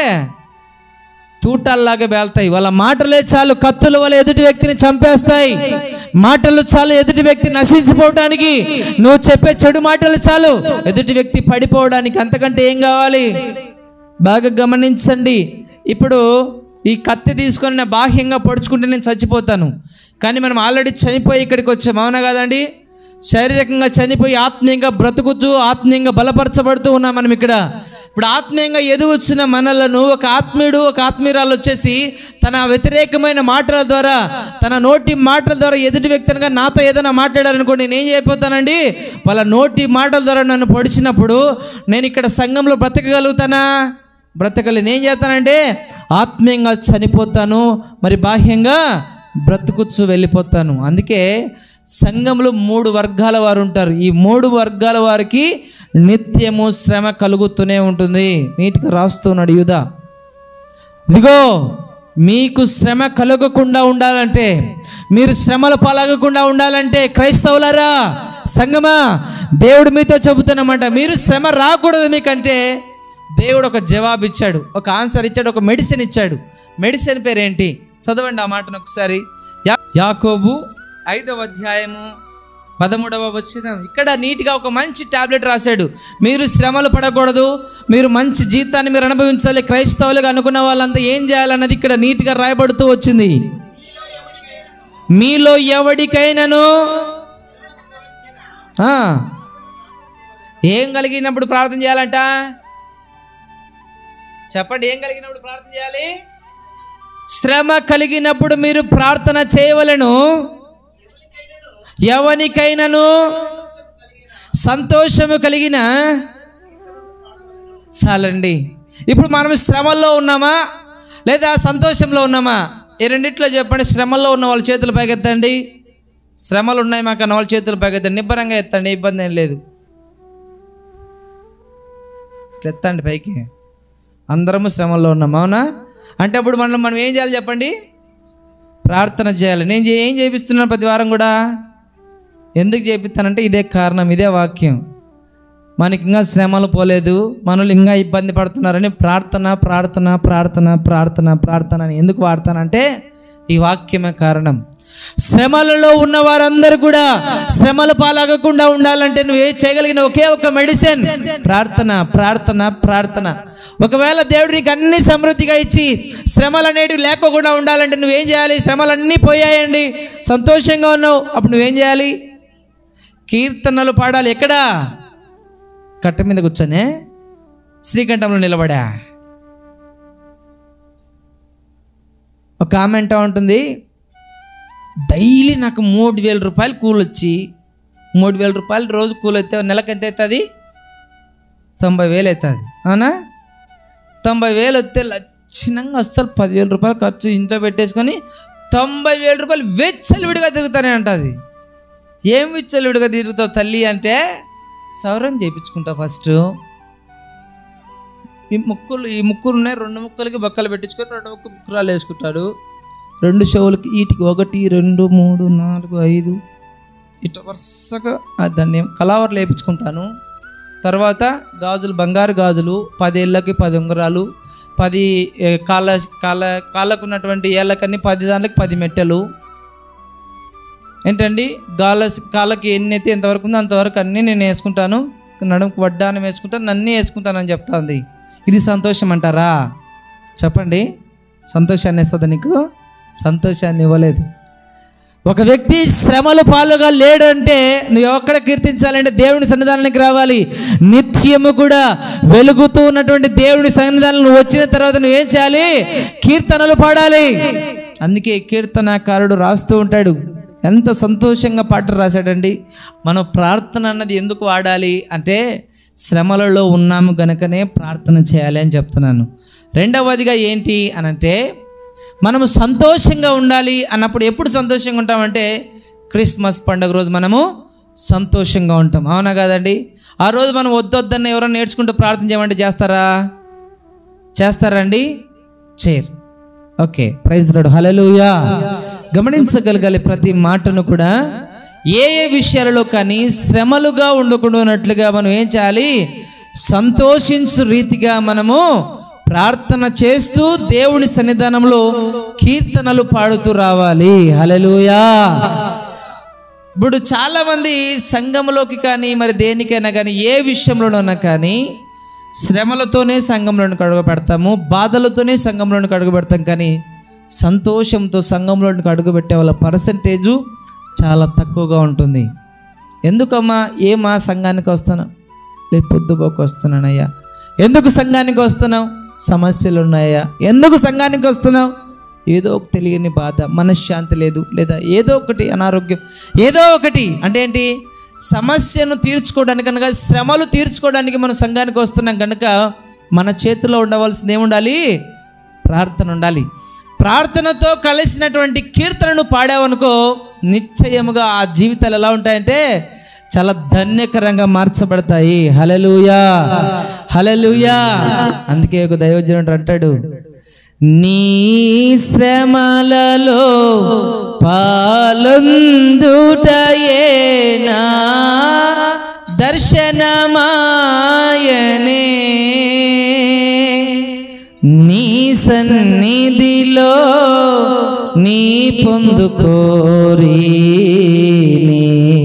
తూటాల్లాగా బేల్తాయి వాళ్ళ మాటలే చాలు కత్తుల వల్ల ఎదుటి వ్యక్తిని చంపేస్తాయి మాటలు చాలు ఎదుటి వ్యక్తి నశించిపోవడానికి నువ్వు చెప్పే చెడు మాటలు చాలు ఎదుటి వ్యక్తి పడిపోవడానికి అంతకంటే ఏం కావాలి బాగా గమనించండి ఇప్పుడు ఈ కత్తి తీసుకొని నా బాహ్యంగా పొడుచుకుంటే నేను చచ్చిపోతాను కానీ మనం ఆల్రెడీ చనిపోయి ఇక్కడికి వచ్చాం అవునా కదండి శారీరకంగా చనిపోయి ఆత్మీయంగా బ్రతుకుతూ ఆత్మీయంగా బలపరచబడుతూ ఉన్నాం మనం ఇక్కడ ఇప్పుడు ఆత్మీయంగా ఎదుగుచున్న మనలను ఒక ఆత్మీయుడు ఒక ఆత్మీయురాలు వచ్చేసి తన వ్యతిరేకమైన మాటల ద్వారా తన నోటి మాటల ద్వారా ఎదుటి వ్యక్తిగా నాతో ఏదైనా మాట్లాడారనుకోండి నేను ఏం చేయకపోతానండి వాళ్ళ నోటి మాటల ద్వారా నన్ను పొడిచినప్పుడు నేను ఇక్కడ సంఘంలో బ్రతకగలుగుతానా బ్రతకలే నేను చేస్తానంటే ఆత్మీయంగా చనిపోతాను మరి బాహ్యంగా బ్రతుకుచ్చు వెళ్ళిపోతాను అందుకే సంఘంలో మూడు వర్గాల వారు ఉంటారు ఈ మూడు వర్గాల వారికి నిత్యము శ్రమ కలుగుతూనే ఉంటుంది నీట్గా రాస్తున్నాడు యూదా ఇదిగో మీకు శ్రమ కలగకుండా ఉండాలంటే మీరు శ్రమల పాలగకుండా ఉండాలంటే క్రైస్తవులారా సంగమా దేవుడు మీతో చెబుతున్నమాట మీరు శ్రమ రాకూడదు మీకంటే దేవుడు ఒక జవాబు ఇచ్చాడు ఒక ఆన్సర్ ఇచ్చాడు ఒక మెడిసిన్ ఇచ్చాడు మెడిసిన్ పేరేంటి చదవండి ఆ మాటను ఒకసారి యా- యాకోబు ఐదవ అధ్యాయము పదమూడవ వచ్చిన ఇక్కడ నీట్గా ఒక మంచి టాబ్లెట్ రాశాడు మీరు శ్రమలు పడకూడదు మీరు మంచి జీతాన్ని మీరు అనుభవించాలి క్రైస్తవులుగా అనుకున్న వాళ్ళంతా ఏం చేయాలన్నది ఇక్కడ నీట్గా రాయబడుతూ వచ్చింది మీలో ఎవడికైనాను ఆ, ఏం కలిగినప్పుడు ప్రార్థన చేయాలంట చెప్పండి ఏం కలిగినప్పుడు ప్రార్థన చేయాలి శ్రమ కలిగినప్పుడు మీరు ప్రార్థన చేయవలను ఎవనికైనాను సంతోషము కలిగిన చాలండి ఇప్పుడు మనం శ్రమల్లో ఉన్నామా లేదా సంతోషంలో ఉన్నామా ఈ రెండిట్లో చెప్పండి శ్రమల్లో ఉన్న వాళ్ళ చేతులు పైకెత్తండి శ్రమలు ఉన్నాయి మాకు అన్న వాళ్ళ చేతులు పైకెత్తండి నిబ్బరంగా ఎత్తండి ఇబ్బంది ఏం లేదు ఇట్లా ఎత్తండి పైకి అందరము శ్రమల్లో ఉన్నాం అవునా అంటే అప్పుడు మనం మనం ఏం చేయాలి చెప్పండి ప్రార్థన చేయాలి నేను చే- ఏం చేపిస్తున్నాను ప్రతి వారం కూడా ఎందుకు చేపిస్తానంటే ఇదే కారణం ఇదే వాక్యం మనకి ఇంకా శ్రమలు పోలేదు మనలు ఇంకా ఇబ్బంది పడుతున్నారని ప్రార్థన ప్రార్థన ప్రార్థన ప్రార్థన ప్రార్థన అని ఎందుకు వాడతానంటే ఈ వాక్యమే కారణం శ్రమలలో ఉన్న వారందరూ కూడా శ్రమలు పాలగకుండా ఉండాలంటే నువ్వు ఏ చేయగలిగిన ఒకే ఒక మెడిసిన్ ప్రార్థన ప్రార్థన ప్రార్థన ఒకవేళ దేవుడు నీకు అన్ని సమృద్ధిగా ఇచ్చి శ్రమలు అనేటివి లేకోకుండా ఉండాలంటే నువ్వేం చేయాలి శ్రమలన్నీ పోయాయండి సంతోషంగా ఉన్నావు అప్పుడు నువ్వేం చేయాలి కీర్తనలు పాడాలి ఎక్కడా కట్ట మీద కూర్చొనే శ్రీకంఠంలో నిలబడా ఒక ఆమె అంటా ఉంటుంది డైలీ నాకు మూడు వేల రూపాయలు కూలి వచ్చి మూడు వేల రూపాయలు రోజు కూలి అయితే నెలకు ఎంత అవుతుంది తొంభై వేలు అవుతుంది అవునా తొంభై వేలు వస్తే లక్షణంగా అస్సలు పదివేల రూపాయలు ఖర్చు ఇంట్లో పెట్టేసుకొని తొంభై వేల రూపాయలు వెచ్చలివిడిగా తిరుగుతానే అంటది ఏం విచ్చలివిడిగా తిరుగుతావు తల్లి అంటే సవరం చేయించుకుంటా ఫస్ట్ ఈ ముక్కులు ఈ ముక్కులు ఉన్నాయి రెండు ముక్కలకి బక్కలు పెట్టించుకొని రెండు ముక్క ముక్కురాలు వేసుకుంటాడు రెండు చెవులకి వీటికి ఒకటి రెండు మూడు నాలుగు ఐదు ఇట్లా వరుసగా ఆ దాన్ని కలావర్లు వేయించుకుంటాను తర్వాత గాజులు బంగారు గాజులు పదేళ్ళకి పది ఉంగరాలు పది ఏ, కాళ్ళ కాళ్ళ కాళ్ళకు ఉన్నటువంటి ఏళ్ళకన్నీ పది దానికి పది మెట్టెలు ఏంటండి గాళ్ళ కాళ్ళకి ఎన్ని అయితే ఎంతవరకు ఉందో అంతవరకు అన్నీ నేను వేసుకుంటాను నడుముకు వడ్డానం వేసుకుంటాను అన్నీ వేసుకుంటానని చెప్తాంది ఇది సంతోషం అంటారా చెప్పండి సంతోషాన్ని ఇస్తుందా నీకు సంతోషాన్ని ఇవ్వలేదు ఒక వ్యక్తి శ్రమలు పాలుగా లేడు అంటే నువ్వు ఎక్కడ కీర్తించాలంటే దేవుని సన్నిధానానికి రావాలి నిత్యము కూడా వెలుగుతూ ఉన్నటువంటి దేవుని సన్నిధానం నువ్వు వచ్చిన తర్వాత నువ్వేం చేయాలి కీర్తనలు పాడాలి అందుకే కీర్తనాకారుడు రాస్తూ ఉంటాడు ఎంత సంతోషంగా పాటలు రాశాడండి మనం ప్రార్థన అన్నది ఎందుకు వాడాలి అంటే శ్రమలలో ఉన్నాము గనుకనే ప్రార్థన చేయాలి అని చెప్తున్నాను రెండవదిగా ఏంటి అనంటే మనము సంతోషంగా ఉండాలి అన్నప్పుడు ఎప్పుడు సంతోషంగా ఉంటామంటే క్రిస్మస్ పండుగ రోజు మనము సంతోషంగా ఉంటాం అవునా కాదండి ఆ రోజు మనం వద్దొద్దన్న ఎవరైనా నేర్చుకుంటూ ప్రార్థన చేయమంటే చేస్తారా చేస్తారండి చేయరు ఓకే ప్రైజ్ రాడు హలలుయా గమనించగలగాలి ప్రతి మాటను కూడా ఏ ఏ విషయాలలో కానీ శ్రమలుగా ఉండకుండా ఉన్నట్లుగా మనం ఏం చేయాలి సంతోషించు రీతిగా మనము ప్రార్థన చేస్తూ దేవుని సన్నిధానంలో కీర్తనలు పాడుతూ రావాలి హలలుయా ఇప్పుడు చాలా మంది సంఘంలోకి కానీ మరి దేనికైనా కానీ ఏ విషయంలోనైనా కానీ శ్రమలతోనే సంఘంలోనికి అడుగు పెడతాము బాధలతోనే సంఘంలోనికి అడుగు పెడతాం కానీ సంతోషంతో సంఘంలోనికి అడుగు పెట్టే వాళ్ళ పర్సంటేజు చాలా తక్కువగా ఉంటుంది ఎందుకమ్మా ఏమా సంఘానికి వస్తాను లేదు పొద్దుపోకు వస్తున్నానయ్యా ఎందుకు సంఘానికి వస్తున్నావు సమస్యలు ఉన్నాయా ఎందుకు సంఘానికి వస్తున్నావు ఏదో ఒక తెలియని బాధ మనశ్శాంతి లేదు లేదా ఏదో ఒకటి అనారోగ్యం ఏదో ఒకటి అంటే ఏంటి సమస్యను తీర్చుకోవడానికి కనుక శ్రమలు తీర్చుకోవడానికి మనం సంఘానికి వస్తున్నాం కనుక మన చేతిలో ఉండవలసింది ఏముండాలి ప్రార్థన ఉండాలి ప్రార్థనతో కలిసినటువంటి కీర్తనను పాడావనుకో నిశ్చయముగా ఆ జీవితాలు ఎలా ఉంటాయంటే చాలా ధన్యకరంగా మార్చబడతాయి హలలుయా హలలుయా అందుకే ఒక దైవజనుడు అంటాడు నీ శ్రమలలో పాలొందుటయేనా దర్శనమాయనే నీ సన్నిధిలో నీ పొందుకోరి నీ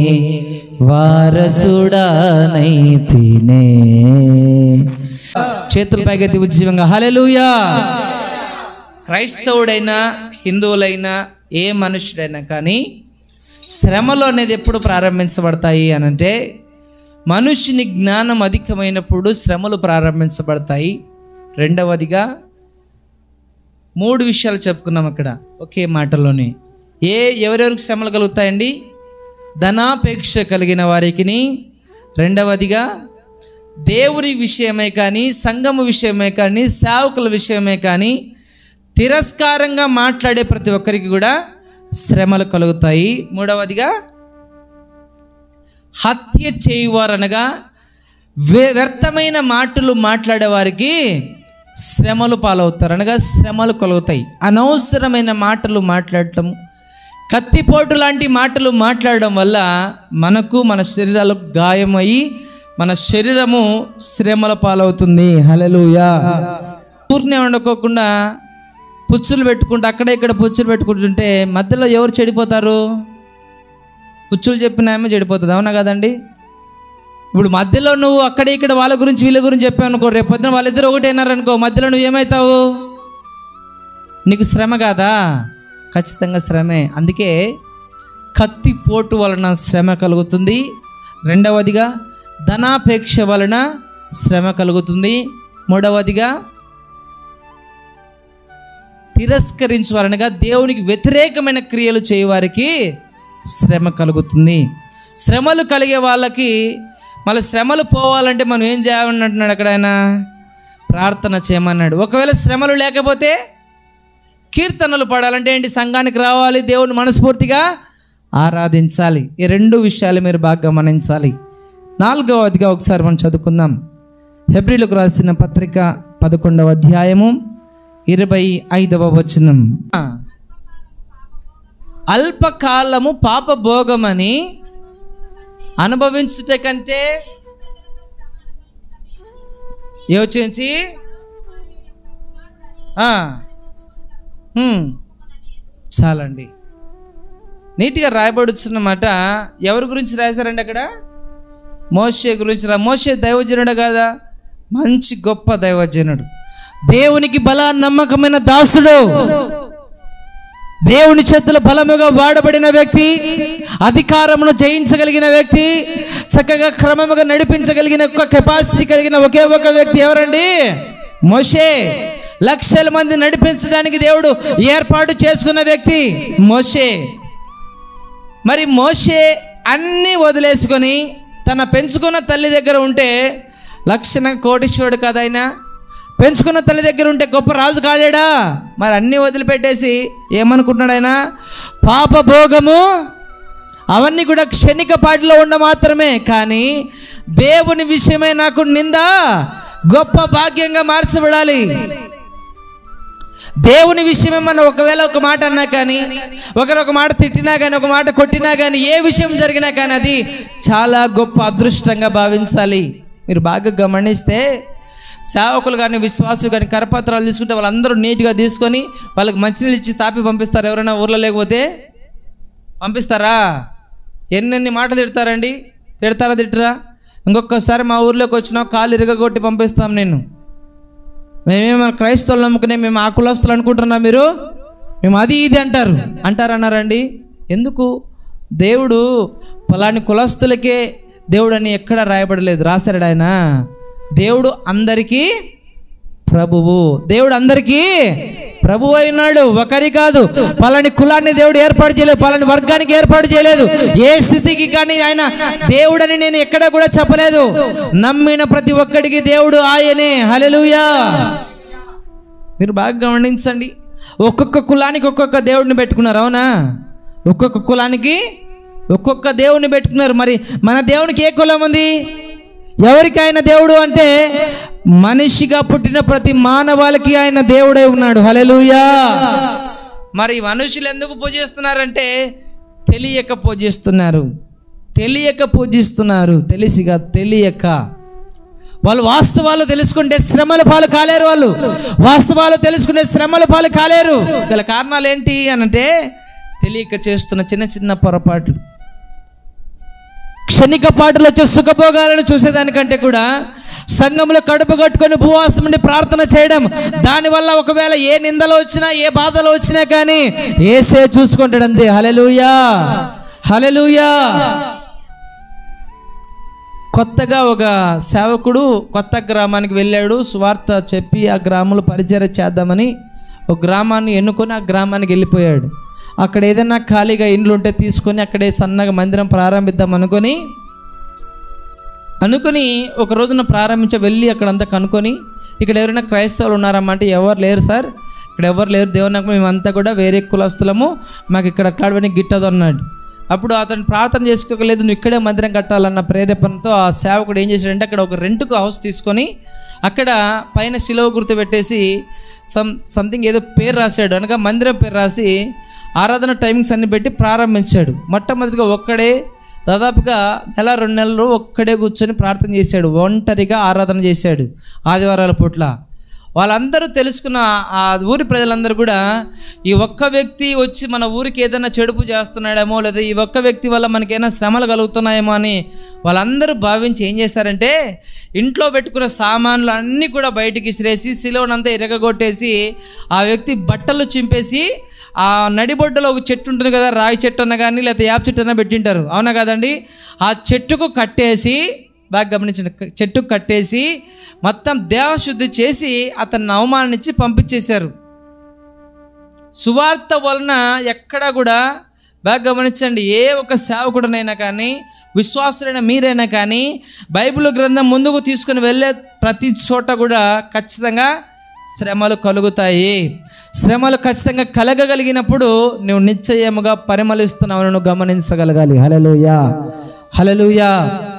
వారసుడానైతినే చేతుల పైకెత్తి ఉజ్జీవంగా హల్లెలూయా క్రైస్తవుడైనా హిందువులైనా ఏ మనుషుడైనా కానీ శ్రమలు అనేది ఎప్పుడు ప్రారంభించబడతాయి అనంటే మనుషుని జ్ఞానం అధికమైనప్పుడు శ్రమలు ప్రారంభించబడతాయి రెండవదిగా మూడు విషయాలు చెప్పుకున్నాం అక్కడ ఒకే మాటలోనే ఏ ఎవరెవరికి శ్రమలు కలుగుతాయండి ధనాపేక్ష కలిగిన వారికి రెండవదిగా దేవుని విషయమే కానీ సంఘము విషయమే కానీ సేవకుల విషయమే కానీ తిరస్కారంగా మాట్లాడే ప్రతి ఒక్కరికి కూడా శ్రమలు కలుగుతాయి మూడవదిగా హత్య చేయువారు అనగా వ్య- వ్యర్థమైన మాటలు మాట్లాడే వారికి శ్రమలు పాలవుతారు అనగా శ్రమలు కలుగుతాయి అనవసరమైన మాటలు మాట్లాడటం కత్తిపోటు లాంటి మాటలు మాట్లాడడం వల్ల మనకు మన శరీరాలు గాయమయ్యి మన శరీరము శ్రమల పాలవుతుంది హలలుయా పూర్ణే వండుకోకుండా పుచ్చులు పెట్టుకుంటూ అక్కడ ఇక్కడ పుచ్చులు పెట్టుకుంటుంటే మధ్యలో ఎవరు చెడిపోతారు పుచ్చులు చెప్పిన ఆమె చెడిపోతుంది అవునా కదండి ఇప్పుడు మధ్యలో నువ్వు అక్కడ ఇక్కడ వాళ్ళ గురించి వీళ్ళ గురించి చెప్పావు అనుకో రేపు పొద్దున వాళ్ళిద్దరు ఒకటైనారనుకో మధ్యలో నువ్వు ఏమవుతావు నీకు శ్రమ కాదా ఖచ్చితంగా శ్రమే అందుకే కత్తి పోటు వలన శ్రమ కలుగుతుంది రెండవదిగా ధనాపేక్ష వలన శ్రమ కలుగుతుంది మూడవదిగా తిరస్కరించువారనగా దేవునికి వ్యతిరేకమైన క్రియలు చేయవారికి శ్రమ కలుగుతుంది శ్రమలు కలిగే వాళ్ళకి మళ్ళీ శ్రమలు పోవాలంటే మనం ఏం చేయాలంటున్నాడు అక్కడ ఆయన ప్రార్థన చేయమన్నాడు ఒకవేళ శ్రమలు లేకపోతే కీర్తనలు పాడాలంటే ఏంటి సంఘానికి రావాలి దేవుని మనస్ఫూర్తిగా ఆరాధించాలి ఈ రెండు విషయాలు మీరు బాగా గమనించాలి నాలుగవ అదిగా ఒకసారి మనం చదువుకుందాం హెబ్రిలకు రాసిన పత్రిక పదకొండవ అధ్యాయము ఇరవై ఐదవ వచనం అల్పకాలము పాప భోగమని అనుభవించుట కంటే యోచించి ఆ, హ్మ్, చాలండి నీట్గా రాయబడుచున్న మాట ఎవరి గురించి రాశారండి అక్కడ మోషే గురించి రా మోషే దైవజనుడు కాదా మంచి గొప్ప దైవజనుడు దేవునికి బల నమ్మకమైన దాసుడు దేవుని చేతుల బలముగా వాడబడిన వ్యక్తి అధికారమును జయించగలిగిన వ్యక్తి చక్కగా క్రమముగా నడిపించగలిగిన ఒక కెపాసిటీ కలిగిన ఒకే ఒక వ్యక్తి ఎవరండి మోషే లక్షల మంది నడిపించడానికి దేవుడు ఏర్పాటు చేసుకున్న వ్యక్తి మోషే మరి మోషే అన్నీ వదిలేసుకొని తన పెంచుకున్న తల్లి దగ్గర ఉంటే లక్షణ కోటీశ్వరుడు కదైనా పెంచుకున్న తల్లి దగ్గర ఉంటే గొప్ప రాజు కాలేడా మరి అన్నీ వదిలిపెట్టేసి ఏమనుకుంటున్నాడు ఆయన పాప భోగము అవన్నీ కూడా క్షణిక పాటిలో ఉండ మాత్రమే కానీ దేవుని విషయమే నాకు నింద గొప్ప భాగ్యంగా మార్చబడాలి దేవుని విషయమే మనం ఒకవేళ ఒక మాట అన్నా కానీ ఒకరు ఒక మాట తిట్టినా కానీ ఒక మాట కొట్టినా కానీ ఏ విషయం జరిగినా కానీ అది చాలా గొప్ప అదృష్టంగా భావించాలి మీరు బాగా గమనిస్తే సేవకులు కానీ విశ్వాసులు కానీ కరపత్రాలు తీసుకుంటే వాళ్ళందరూ నీట్గా తీసుకొని వాళ్ళకి మంచినీళ్ళు ఇచ్చి తాపి పంపిస్తారు ఎవరైనా ఊర్లో లేకపోతే పంపిస్తారా ఎన్నెన్ని మాటలు తిడతారండి తిడతారా తిట్టరా ఇంకొకసారి మా ఊర్లోకి వచ్చినా కాలు ఇరగగొట్టి పంపిస్తాం నేను మేమేమో క్రైస్తవులు నమ్ముకునే మేము ఆ కులస్తులు అనుకుంటున్నా మీరు మేము అది ఇది అంటారు అంటారన్నారండి ఎందుకు దేవుడు పలాని కులస్తులకే దేవుడు అని ఎక్కడ రాయబడలేదు రాశాడు ఆయన దేవుడు అందరికీ ప్రభువు దేవుడు అందరికీ ప్రభువు అయినాడు ఒకరి కాదు పలాని కులాన్ని దేవుడు ఏర్పాటు చేయలేదు పలాని వర్గానికి ఏర్పాటు చేయలేదు ఏ స్థితికి కానీ ఆయన దేవుడని నేను ఎక్కడ కూడా చెప్పలేదు నమ్మిన ప్రతి ఒక్కడికి దేవుడు ఆయనే హల్లెలూయా మీరు బాగా గమనించండి ఒక్కొక్క కులానికి ఒక్కొక్క దేవుడిని పెట్టుకున్నారు అవునా ఒక్కొక్క కులానికి ఒక్కొక్క దేవుడిని పెట్టుకున్నారు మరి మన దేవునికి ఏ కులం ఉంది ఎవరికి ఆయన దేవుడు అంటే మనిషిగా పుట్టిన ప్రతి మానవాళికి ఆయన దేవుడే ఉన్నాడు హల్లెలూయా మరి మనుషులు ఎందుకు పూజిస్తున్నారంటే తెలియక పూజిస్తున్నారు తెలియక పూజిస్తున్నారు తెలిసిగా తెలియక వాళ్ళు వాస్తవాలు తెలుసుకుంటే శ్రమల పాలు కాలేరు వాళ్ళు వాస్తవాలు తెలుసుకుంటే శ్రమల పాలు కాలేరు గల కారణాలు ఏంటి అనంటే తెలియక చేస్తున్న చిన్న చిన్న పొరపాట్లు క్షణిక పాటలు వచ్చే సుఖభోగాలను చూసేదానికంటే కూడా సంఘంలో కడుపు కట్టుకొని ఉపవాసం ఉండి ప్రార్థన చేయడం దానివల్ల ఒకవేళ ఏ నిందలు వచ్చినా ఏ బాధలు వచ్చినా కానీ ఏసే చూసుకుంటాడు అంతే హలెలుయా హలెలుయా కొత్తగా ఒక సేవకుడు కొత్త గ్రామానికి వెళ్ళాడు సువార్త చెప్పి ఆ గ్రామంలో పరిచయం చేద్దామని ఒక గ్రామాన్ని ఎన్నుకొని ఆ గ్రామానికి వెళ్ళిపోయాడు అక్కడ ఏదైనా ఖాళీగా ఇండ్లు ఉంటే తీసుకొని అక్కడే సన్నగా మందిరం ప్రారంభిద్దాం అనుకొని అనుకొని ఒక రోజున ప్రారంభించ వెళ్ళి అక్కడంతా కనుక్కొని ఇక్కడ ఎవరైనా క్రైస్తవులు ఉన్నారమ్మా అంటే ఎవరు లేరు సార్ ఇక్కడ ఎవరు లేరు దేవుని నాకు మేమంతా కూడా వేరే కులస్తులము మాకు ఇక్కడ అట్లాడవని గిట్టదు అన్నాడు అప్పుడు అతను ప్రార్థన చేసుకోలేదు నువ్వు ఇక్కడే మందిరం కట్టాలన్న ప్రేరేపణతో ఆ సేవకుడు ఏం చేశాడంటే అక్కడ ఒక రెంట్కు హౌస్ తీసుకొని అక్కడ పైన శిలువ గుర్తు పెట్టేసి సమ్ సంథింగ్ ఏదో పేరు రాశాడు అనగా మందిరం పేరు రాసి ఆరాధన టైమింగ్స్ అన్ని పెట్టి ప్రారంభించాడు మొట్టమొదటిగా ఒక్కడే దాదాపుగా నెల రెండు నెలలు ఒక్కడే కూర్చొని ప్రార్థన చేశాడు ఒంటరిగా ఆరాధన చేశాడు ఆదివారాల పూట్ల వాళ్ళందరూ తెలుసుకున్న ఆ ఊరి ప్రజలందరూ కూడా ఈ ఒక్క వ్యక్తి వచ్చి మన ఊరికి ఏదైనా చెడుపు చేస్తున్నాడేమో లేదా ఈ ఒక్క వ్యక్తి వల్ల మనకేమైనా శ్రమలు కలుగుతున్నాయేమో అని వాళ్ళందరూ భావించి ఏం చేశారంటే ఇంట్లో పెట్టుకున్న సామాన్లు అన్నీ కూడా బయటికి ఇసిరేసి సిలువనంతా ఇరగగొట్టేసి ఆ వ్యక్తి బట్టలు చింపేసి ఆ నడిబొడ్డలో ఒక చెట్టు ఉంటుంది కదా రాగి చెట్టు అన్న కానీ లేకపోతే యాప్ చెట్టు అన్న పెట్టింటారు అవునా కదండి ఆ చెట్టుకు కట్టేసి బాగా గమనించండి చెట్టుకు కట్టేసి మొత్తం దేవశుద్ధి చేసి అతన్ని అవమానించి పంపించేశారు సువార్త వలన ఎక్కడ కూడా బాగా గమనించండి ఏ ఒక్క సేవకుడనైనా కానీ విశ్వాసులైన మీరైనా కానీ బైబిల్ గ్రంథం ముందుకు తీసుకుని వెళ్ళే ప్రతి చోట కూడా ఖచ్చితంగా శ్రమలు కలుగుతాయి శ్రమలు ఖచ్చితంగా కలగగలిగినప్పుడు నువ్వు నిశ్చయముగా పరిమళిస్తున్నావు నువ్వు గమనించగలగాలి హలలుయా హలలుయా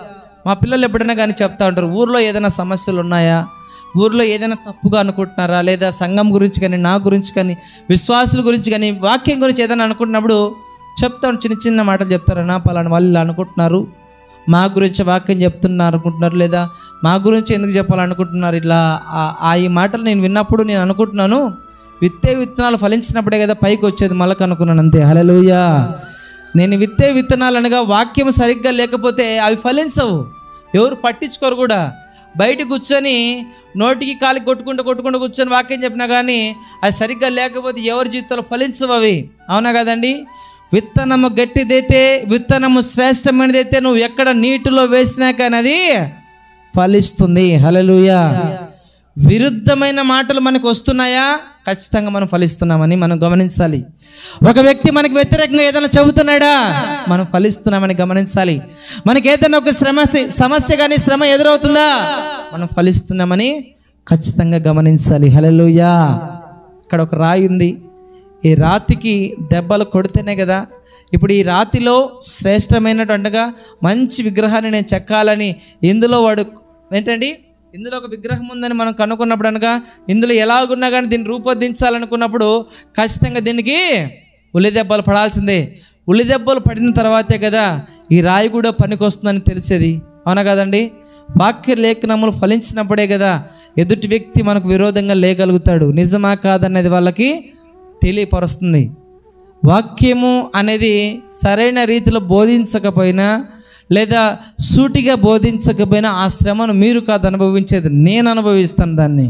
మా పిల్లలు ఎప్పుడైనా కానీ చెప్తా ఉంటారు ఊర్లో ఏదైనా సమస్యలు ఉన్నాయా ఊర్లో ఏదైనా తప్పుగా అనుకుంటున్నారా లేదా సంఘం గురించి కానీ నా గురించి కానీ విశ్వాసుల గురించి కానీ వాక్యం గురించి ఏదైనా అనుకుంటున్నప్పుడు చెప్తాను చిన్న చిన్న మాటలు చెప్తారన్నా పలానా వాళ్ళు ఇలా అనుకుంటున్నారు మా గురించి వాక్యం చెప్తున్నారు అనుకుంటున్నారు లేదా మా గురించి ఎందుకు చెప్పాలనుకుంటున్నారు ఇట్లా ఆ- ఆ ఈ మాటలు నేను విన్నప్పుడు నేను అనుకుంటున్నాను విత్తే విత్తనాలు ఫలించినప్పుడే కదా పైకి వచ్చేది మళ్ళీ అనుకున్నాను అంతే హలలుయా నేను విత్తే విత్తనాలు అనగా వాక్యం సరిగ్గా లేకపోతే అవి ఫలించవు ఎవరు పట్టించుకోరు కూడా బయట కూర్చొని నోటికి కాలికి కొట్టుకుంటూ కొట్టుకుంటూ కూర్చొని వాక్యం చెప్పినా కానీ అది సరిగ్గా లేకపోతే ఎవరి జీవితంలో ఫలించవు అవి అవునా కదండి విత్తనము గట్టిదైతే విత్తనము శ్రేష్టమైనదైతే నువ్వు ఎక్కడ నీటిలో వేసినా కానీ అది ఫలిస్తుంది హలలుయా విరుద్ధమైన మాటలు మనకు వస్తున్నాయా ఖచ్చితంగా మనం ఫలిస్తున్నామని మనం గమనించాలి ఒక వ్యక్తి మనకి వ్యతిరేకంగా ఏదైనా చెబుతున్నాడా మనం ఫలిస్తున్నామని గమనించాలి మనకి ఏదైనా ఒక శ్రమ సమస్య కానీ శ్రమ ఎదురవుతుందా మనం ఫలిస్తున్నామని ఖచ్చితంగా గమనించాలి హలలుయా ఇక్కడ ఒక రాయి ఉంది ఈ రాతికి దెబ్బలు కొడితేనే కదా ఇప్పుడు ఈ రాతిలో శ్రేష్టమైనటువంటిగా మంచి విగ్రహాన్ని నేను చెక్కాలని ఇందులో వాడు ఏంటండి ఇందులో ఒక విగ్రహం ఉందని మనం కనుక్కున్నప్పుడు అనగా ఇందులో ఎలాగున్నా కానీ దీన్ని రూపొందించాలనుకున్నప్పుడు ఖచ్చితంగా దీనికి ఉలి దెబ్బలు పడాల్సిందే ఉలి దెబ్బలు పడిన తర్వాతే కదా ఈ రాయి కూడా పనికొస్తుందని తెలిసేది అవునా కదండి వాక్య లేఖనములు ఫలించినప్పుడే కదా ఎదుటి వ్యక్తి మనకు విరోధంగా లేగలుగుతాడు నిజమా కాదనేది వాళ్ళకి తెలియపరుస్తుంది వాక్యము అనేది సరైన రీతిలో బోధించకపోయినా లేదా సూటిగా బోధించకపోయినా ఆ శ్రమను మీరు కాదు అనుభవించేది నేను అనుభవిస్తాను దాన్ని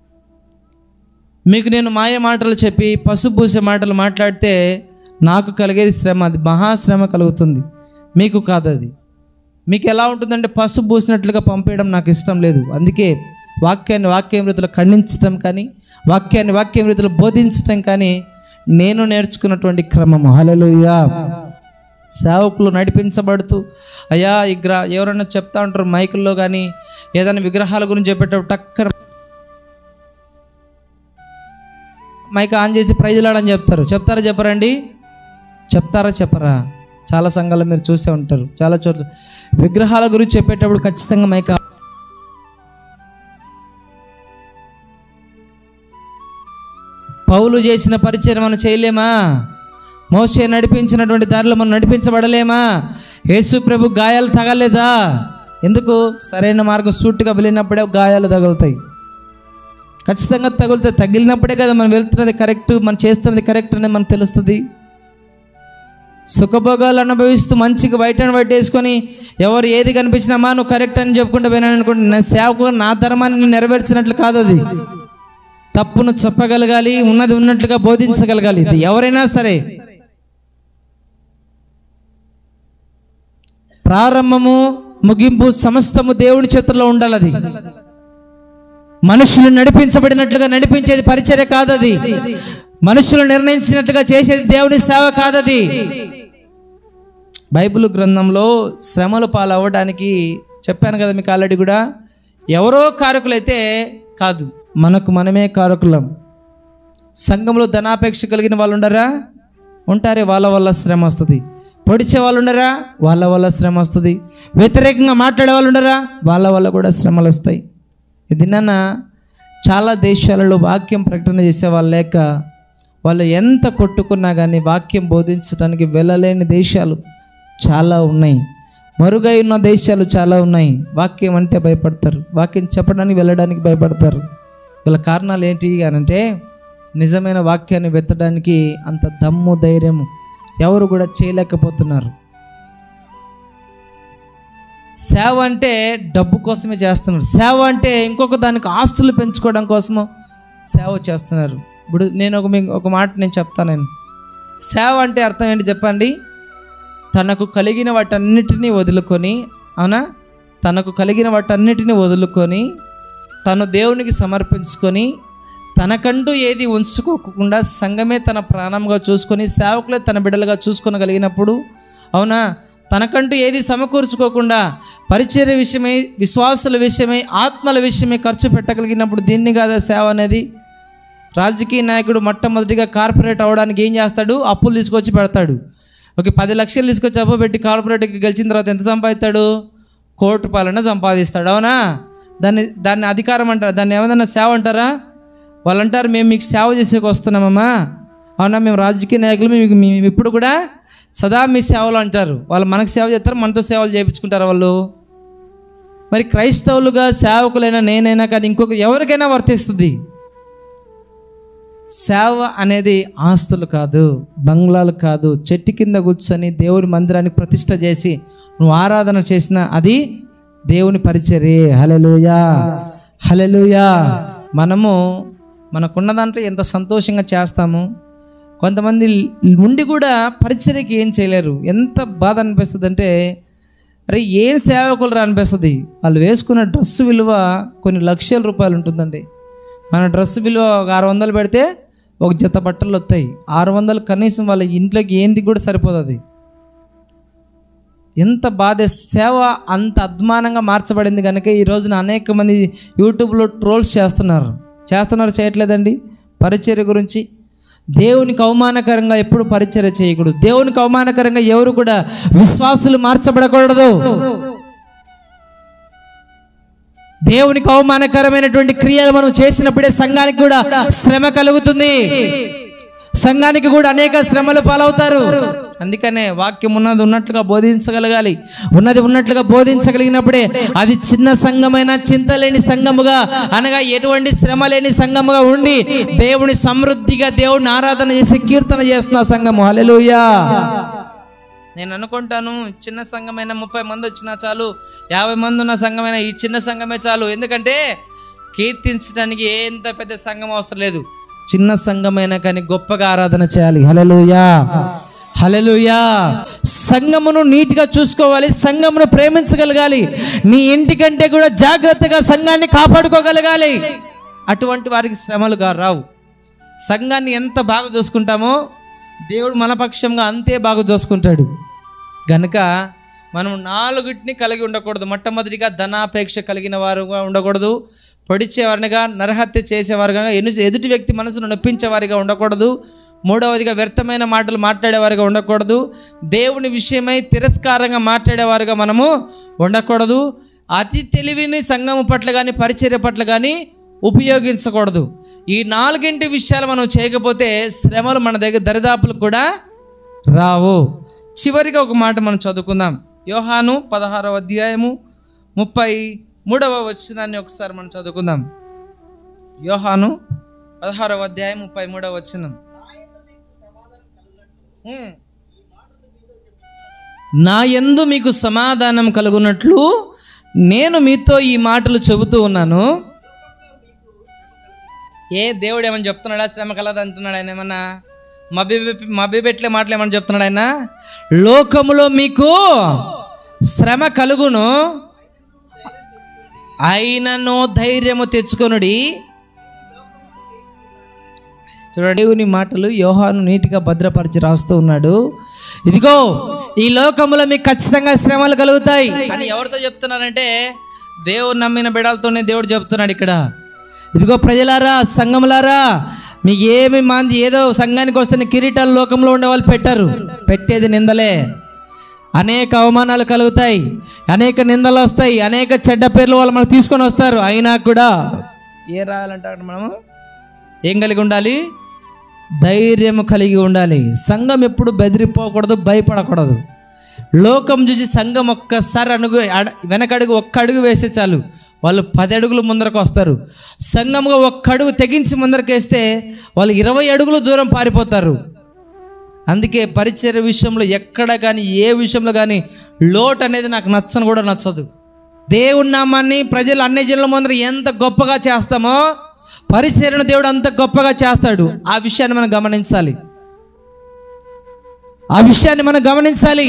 మీకు నేను మాయ మాటలు చెప్పి పసుపూసే మాటలు మాట్లాడితే నాకు కలిగేది శ్రమ అది మహాశ్రమ కలుగుతుంది మీకు కాదు అది మీకు ఎలా ఉంటుందంటే పసుపు పూసినట్లుగా పంపేయడం నాకు ఇష్టం లేదు అందుకే వాక్యాన్ని వాక్యం రీతిలో ఖండించడం కానీ వాక్యాన్ని వాక్యం రీతిలో బోధించడం కానీ నేను నేర్చుకున్నటువంటి క్రమము హలలుయా సేవకులు నడిపించబడుతూ అయ్యా ఈ గ్రా ఎవరైనా చెప్తా ఉంటారు మైకుల్లో కానీ ఏదైనా విగ్రహాల గురించి చెప్పేటప్పుడు టక్కన మైక్ ఆన్ చేసి ప్రైజ్లాడని చెప్తారు చెప్తారా చెప్పరండి చెప్తారా చెప్పరా చాలా సంఘాలు మీరు చూసే ఉంటారు చాలా చోట్ల విగ్రహాల గురించి చెప్పేటప్పుడు ఖచ్చితంగా మైక్ ఆ- పౌలు చేసిన పరిచయం మనం చేయలేమా మోసే నడిపించినటువంటి దారిలో మనం నడిపించబడలేమా యేసు ప్రభు గాయాలు తగలేదా ఎందుకు సరైన మార్గం సూటిగా వెళ్ళినప్పుడే గాయాలు తగులుతాయి ఖచ్చితంగా తగులుతాయి తగిలినప్పుడే కదా మనం వెళ్తున్నది కరెక్ట్ మనం చేస్తున్నది కరెక్ట్ అనేది మనకు తెలుస్తుంది సుఖభోగాలు అనుభవిస్తూ మంచిగా బయట బయట వేసుకొని ఎవరు ఏది కనిపించినామా నువ్వు కరెక్ట్ అని చెప్పుకుంటూ పోయినాను అనుకోండి నా సేవకు నా ధర్మాన్ని నేను నెరవేర్చినట్లు కాదు అది తప్పును చెప్పగలగాలి ఉన్నది ఉన్నట్లుగా బోధించగలగాలి ఇది ఎవరైనా సరే ప్రారంభము ముగింపు సమస్తము దేవుని చేతుల్లో ఉండాలి అది మనుషులు నడిపించబడినట్లుగా నడిపించేది పరిచర్య కాదది మనుషులు నిర్ణయించినట్లుగా చేసేది దేవుని సేవ కాదది బైబిల్ గ్రంథంలో శ్రమలు పాలవ్వడానికి చెప్పాను కదా మీకు ఆల్రెడీ కూడా ఎవరో కారకులైతే కాదు మనకు మనమే కారకులం సంఘంలో ధనాపేక్ష కలిగిన వాళ్ళు ఉండరా ఉంటారే వాళ్ళ వల్ల శ్రమ వస్తుంది పొడిచే వాళ్ళు ఉండరా వాళ్ళ వల్ల శ్రమ వస్తుంది వ్యతిరేకంగా మాట్లాడే వాళ్ళు ఉండరా వాళ్ళ వల్ల కూడా శ్రమలు వస్తాయి ఇది నాన్న చాలా దేశాలలో వాక్యం ప్రకటన చేసే వాళ్ళు లేక వాళ్ళు ఎంత కొట్టుకున్నా కానీ వాక్యం బోధించడానికి వెళ్ళలేని దేశాలు చాలా ఉన్నాయి మరుగై ఉన్న దేశాలు చాలా ఉన్నాయి వాక్యం అంటే భయపడతారు వాక్యం చెప్పడానికి వెళ్ళడానికి భయపడతారు వీళ్ళ కారణాలు ఏంటి అంటే నిజమైన వాక్యాన్ని వెతడానికి అంత దమ్ము ధైర్యము ఎవరు కూడా చేయలేకపోతున్నారు సేవ అంటే డబ్బు కోసమే చేస్తున్నారు సేవ అంటే ఇంకొక దానికి ఆస్తులు పెంచుకోవడం కోసము సేవ చేస్తున్నారు ఇప్పుడు నేను ఒక మీకు ఒక మాట నేను చెప్తాను నేను సేవ అంటే అర్థం ఏంటి చెప్పండి తనకు కలిగిన వాటన్నిటినీ వదులుకొని అవునా తనకు కలిగిన వాటన్నిటిని వదులుకొని తను దేవునికి సమర్పించుకొని తనకంటూ ఏది ఉంచుకోకుండా సంఘమే తన ప్రాణంగా చూసుకొని సేవకులే తన బిడ్డలుగా చూసుకోగలిగినప్పుడు అవునా తనకంటూ ఏది సమకూర్చుకోకుండా పరిచర్య విషయమై విశ్వాసుల విషయమై ఆత్మల విషయమై ఖర్చు పెట్టగలిగినప్పుడు దీన్ని కాదా సేవ అనేది రాజకీయ నాయకుడు మొట్టమొదటిగా కార్పొరేట్ అవ్వడానికి ఏం చేస్తాడు అప్పులు తీసుకొచ్చి పెడతాడు ఒక పది లక్షలు తీసుకొచ్చి అప్పు పెట్టి కార్పొరేట్కి గెలిచిన తర్వాత ఎంత సంపాదిస్తాడు కోటి రూపాయలైనా సంపాదిస్తాడు అవునా దాన్ని దాన్ని అధికారం అంటారా దాన్ని ఏమన్నా సేవ అంటారా వాళ్ళు అంటారు మేము మీకు సేవ చేసేకి వస్తున్నామమ్మా అవునా మేము రాజకీయ నాయకులు మీకు మేము ఇప్పుడు కూడా సదా మీ సేవలు అంటారు వాళ్ళు మనకు సేవ చేస్తారు మనతో సేవలు చేయించుకుంటారు వాళ్ళు మరి క్రైస్తవులుగా సేవకులైనా నేనైనా కానీ ఇంకొక ఎవరికైనా వర్తిస్తుంది సేవ అనేది ఆస్తులు కాదు బంగ్లాలు కాదు చెట్టు కింద కూర్చొని దేవుని మందిరానికి ప్రతిష్ట చేసి నువ్వు ఆరాధన చేసిన అది దేవుని పరిచర్యే హలెలుయా హలెలుయా మనము మనకున్న దాంట్లో ఎంత సంతోషంగా చేస్తాము కొంతమంది ఉండి కూడా పరిచర్యకి ఏం చేయలేరు ఎంత బాధ అనిపిస్తుంది అంటే అరే ఏం సేవకులు రా అనిపిస్తుంది వాళ్ళు వేసుకున్న డ్రెస్సు విలువ కొన్ని లక్షల రూపాయలు ఉంటుందండి మన డ్రెస్ విలువ ఒక ఆరు వందలు పెడితే ఒక జత బట్టలు వస్తాయి ఆరు వందలు కనీసం వాళ్ళ ఇంట్లోకి ఏంది కూడా సరిపోతుంది ఎంత బాధ సేవ అంత అద్మానంగా మార్చబడింది కనుక ఈ రోజున అనేక మంది యూట్యూబ్లో ట్రోల్స్ చేస్తున్నారు చేస్తున్నారు చేయట్లేదండి పరిచర్య గురించి దేవునికి అవమానకరంగా ఎప్పుడు పరిచర్య చేయకూడదు దేవునికి అవమానకరంగా ఎవరు కూడా విశ్వాసులు మార్చబడకూడదు దేవునికి అవమానకరమైనటువంటి క్రియలు మనం చేసినప్పుడే సంఘానికి కూడా శ్రమ కలుగుతుంది సంఘానికి కూడా అనేక శ్రమలు పాలవుతారు అందుకనే వాక్యం ఉన్నది ఉన్నట్లుగా బోధించగలగాలి ఉన్నది ఉన్నట్లుగా బోధించగలిగినప్పుడే అది చిన్న సంఘమైన చింత లేని సంఘముగా అనగా ఎటువంటి శ్రమ లేని సంఘముగా ఉండి దేవుని సమృద్ధిగా దేవుడిని ఆరాధన చేసి కీర్తన చేస్తున్న సంఘము హల్లెలూయా నేను అనుకుంటాను చిన్న సంఘమైన ముప్పై మంది వచ్చినా చాలు యాభై మంది ఉన్న సంఘమైన ఈ చిన్న సంఘమే చాలు ఎందుకంటే కీర్తించడానికి ఎంత పెద్ద సంఘం అవసరం లేదు చిన్న సంఘమైనా కానీ గొప్పగా ఆరాధన చేయాలి హలలుయా హలలుయా సంఘమును నీట్గా చూసుకోవాలి సంఘమును ప్రేమించగలగాలి నీ ఇంటికంటే కూడా జాగ్రత్తగా సంఘాన్ని కాపాడుకోగలగాలి అటువంటి వారికి శ్రమలు గా రావు సంఘాన్ని ఎంత బాగా చూసుకుంటామో దేవుడు మన పక్షంగా అంతే బాగా చూసుకుంటాడు గనుక మనం నాలుగిటిని కలిగి ఉండకూడదు మొట్టమొదటిగా ధనాపేక్ష కలిగిన వారుగా ఉండకూడదు పొడిచేవారినిగా నరహత్య చేసేవారుగా ఎను ఎదుటి వ్యక్తి మనసును నొప్పించేవారిగా ఉండకూడదు మూడవదిగా వ్యర్థమైన మాటలు మాట్లాడేవారిగా ఉండకూడదు దేవుని విషయమై తిరస్కారంగా మాట్లాడేవారుగా మనము ఉండకూడదు అతి తెలివిని సంఘము పట్ల కానీ పరిచర్య పట్ల కానీ ఉపయోగించకూడదు ఈ నాలుగింటి విషయాలు మనం చేయకపోతే శ్రమలు మన దగ్గర దరిదాపులకు కూడా రావు చివరిగా ఒక మాట మనం చదువుకుందాం యోహాను పదహారవ అధ్యాయము ముప్పై మూడవ వచనాన్ని ఒకసారి మనం చదువుకుందాం యోహాను పదహారవ అధ్యాయం ముప్పై మూడవ వచనం ఉమ్. నా యందు మీకు సమాధానం కలుగునట్లు నేను మీతో ఈ మాటలు చెబుతూ ఉన్నాను ఏ దేవుడు ఏమని చెప్తున్నాడా శ్రమ కలదు అంటున్నాడు ఆయన ఏమన్నా మభ్య మభ్య పెట్టలే మాటలు ఏమని చెప్తున్నాడు ఆయన లోకములో మీకు శ్రమ కలుగును అయినను ధైర్యము తెచ్చుకొనుడి చూడండి దేవుని మాటలు యోహాను నీటిగా భద్రపరిచి రాస్తూ ఉన్నాడు ఇదిగో ఈ లోకములో మీకు ఖచ్చితంగా శ్రమలు కలుగుతాయి అని ఎవరితో చెప్తున్నారంటే దేవుడు నమ్మిన బిడాలతోనే దేవుడు చెప్తున్నాడు ఇక్కడ ఇదిగో ప్రజలారా సంఘములారా మీకు ఏమి మంది ఏదో సంఘానికి వస్తున్న కిరీటాలు లోకంలో ఉండే వాళ్ళు పెట్టారు పెట్టేది నిందలే అనేక అవమానాలు కలుగుతాయి అనేక నిందలు వస్తాయి అనేక చెడ్డ పేర్లు వాళ్ళు మనకు తీసుకొని వస్తారు అయినా కూడా ఏ రాయాలంటే అక్కడ మనము ఏం కలిగి ఉండాలి ధైర్యం కలిగి ఉండాలి సంఘం ఎప్పుడు బెదిరిపోకూడదు భయపడకూడదు లోకం చూసి సంఘం ఒక్కసారి అడుగు అడ- వెనకడుగు ఒక్క అడుగు వేస్తే చాలు వాళ్ళు పది అడుగులు ముందరకు వస్తారు సంఘముగా ఒక్క అడుగు తెగించి ముందరకు వేస్తే వాళ్ళు ఇరవై అడుగులు దూరం పారిపోతారు అందుకే పరిచర్య విషయంలో ఎక్కడ కానీ ఏ విషయంలో కానీ లోటు అనేది నాకు నచ్చను కూడా నచ్చదు దేవుడి నామాన్ని ప్రజలు అన్ని జనుల ముందర ఎంత గొప్పగా చేస్తామో పరిచర్యను దేవుడు అంత గొప్పగా చేస్తాడు ఆ విషయాన్ని మనం గమనించాలి ఆ విషయాన్ని మనం గమనించాలి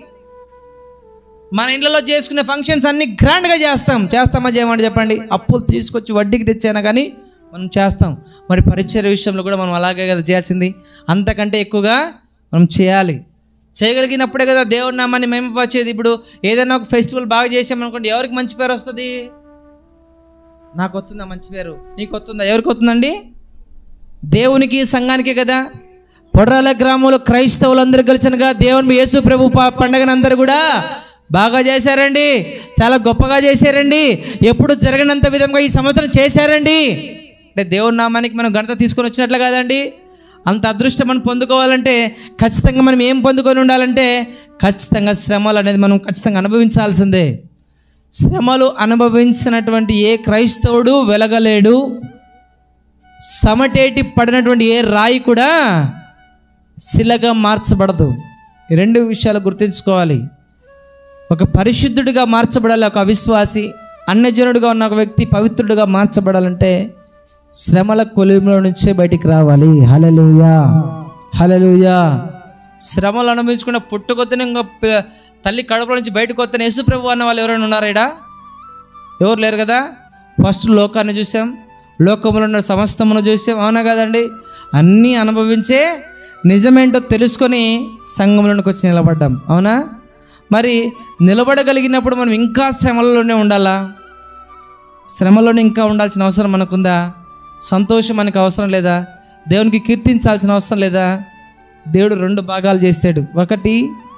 మన ఇళ్ళలో చేసుకునే ఫంక్షన్స్ అన్ని గ్రాండ్గా చేస్తాం చేస్తామా చేయమంటే చెప్పండి అప్పులు తీసుకొచ్చి వడ్డీకి తెచ్చైనా కానీ మనం చేస్తాం మరి పరిచయ విషయంలో కూడా మనం అలాగే కదా చేయాల్సింది అంతకంటే ఎక్కువగా మనం చేయాలి చేయగలిగినప్పుడే కదా దేవుడి నామాన్ని మేమపరిచేది ఇప్పుడు ఏదైనా ఒక ఫెస్టివల్ బాగా చేసామనుకోండి ఎవరికి మంచి పేరు వస్తుంది నాకు వస్తుందా మంచి పేరు నీకు వస్తుందా ఎవరికి వస్తుందండి దేవునికి సంఘానికే కదా పొడరాల గ్రామంలో క్రైస్తవులందరూ కలిసినగా దేవుని యేసు ప్రభు ప- పండగను అందరూ కూడా బాగా చేశారండి చాలా గొప్పగా చేశారండి ఎప్పుడు జరగనంత విధంగా ఈ సంవత్సరం చేశారండి అంటే దేవుడి నామానికి మనం ఘనత తీసుకొని వచ్చినట్లు కాదండి అంత అదృష్టం మనం పొందుకోవాలంటే ఖచ్చితంగా మనం ఏం పొందుకొని ఉండాలంటే ఖచ్చితంగా శ్రమలు అనేది మనం ఖచ్చితంగా అనుభవించాల్సిందే శ్రమలు అనుభవించినటువంటి ఏ క్రైస్తవుడు వెలగలేడు సమటేటి పడినటువంటి ఏ రాయి కూడా శిలగా మార్చబడదు ఈ రెండు విషయాలు గుర్తుంచుకోవాలి ఒక పరిశుద్ధుడిగా మార్చబడాలి ఒక అవిశ్వాసి అన్యజనుడిగా ఉన్న ఒక వ్యక్తి పవిత్రుడిగా మార్చబడాలంటే శ్రమల కొలిమిలో నుంచే బయటికి రావాలి హలలుయా హలలుయా శ్రమలు అనుభవించుకున్న పుట్టుకొత్తనే ఇంకా పి- తల్లి కడుపులో నుంచి బయటకు వస్తే యేసుప్రభు అన్న వాళ్ళు ఎవరైనా ఉన్నారా ఈడ ఎవరు లేరు కదా ఫస్ట్ లోకాన్ని చూసాం లోకంలో ఉన్న సమస్తమును చూసాం అవునా కదండి అన్నీ అనుభవించే నిజమేంటో తెలుసుకొని సంఘంలోనికి వచ్చి నిలబడ్డాం అవునా మరి నిలబడగలిగినప్పుడు మనం ఇంకా శ్రమలలోనే ఉండాలా శ్రమలోనే ఇంకా ఉండాల్సిన అవసరం మనకుందా సంతోషం మనకు అవసరం లేదా దేవునికి కీర్తించాల్సిన అవసరం లేదా దేవుడు రెండు భాగాలు చేశాడు ఒకటి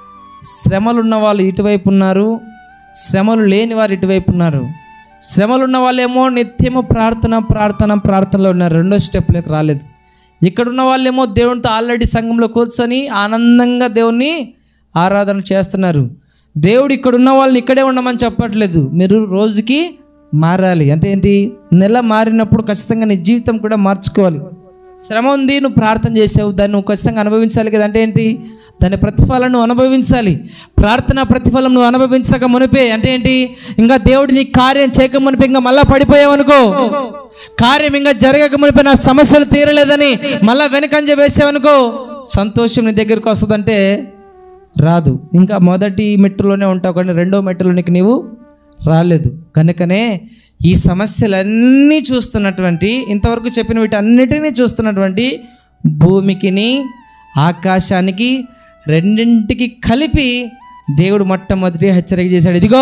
శ్రమలు ఉన్న వాళ్ళు ఇటువైపు ఉన్నారు శ్రమలు లేని వారు ఇటువైపు ఉన్నారు శ్రమలు ఉన్న వాళ్ళేమో నిత్యము ప్రార్థన ప్రార్థన ప్రార్థనలో ఉన్నారు రెండో స్టెప్లోకి రాలేదు ఇక్కడ ఉన్న వాళ్ళేమో దేవునితో ఆల్రెడీ సంఘంలో కూర్చొని ఆనందంగా దేవుణ్ణి ఆరాధన చేస్తున్నారు దేవుడు ఇక్కడ ఉన్న వాళ్ళని ఇక్కడే ఉండమని చెప్పట్లేదు మీరు రోజుకి మారాలి అంటే ఏంటి నెల మారినప్పుడు ఖచ్చితంగా నీ జీవితం కూడా మార్చుకోవాలి శ్రమ ఉంది నువ్వు ప్రార్థన చేసావు దాన్ని నువ్వు ఖచ్చితంగా అనుభవించాలి కదా అంటే ఏంటి దాని ప్రతిఫలం నువ్వు అనుభవించాలి ప్రార్థన ప్రతిఫలం నువ్వు అనుభవించక మునిపే అంటే ఏంటి ఇంకా దేవుడు నీ కార్యం చేయక మునిపే ఇంకా మళ్ళా పడిపోయావు అనుకో కార్యం ఇంకా జరగక మునిపే నా సమస్యలు తీరలేదని మళ్ళా వెనకంజ వేసావనుకో సంతోషం నీ దగ్గరికి వస్తుందంటే రాదు ఇంకా మొదటి మెట్టులోనే ఉంటావు కానీ రెండో మెట్టులోనికి నీవు రాలేదు కనుకనే ఈ సమస్యలన్నీ చూస్తున్నటువంటి ఇంతవరకు చెప్పిన వీటన్నిటినీ చూస్తున్నటువంటి భూమికిని ఆకాశానికి రెండింటికి కలిపి దేవుడు మొట్టమొదటి హెచ్చరిక చేశాడు ఇదిగో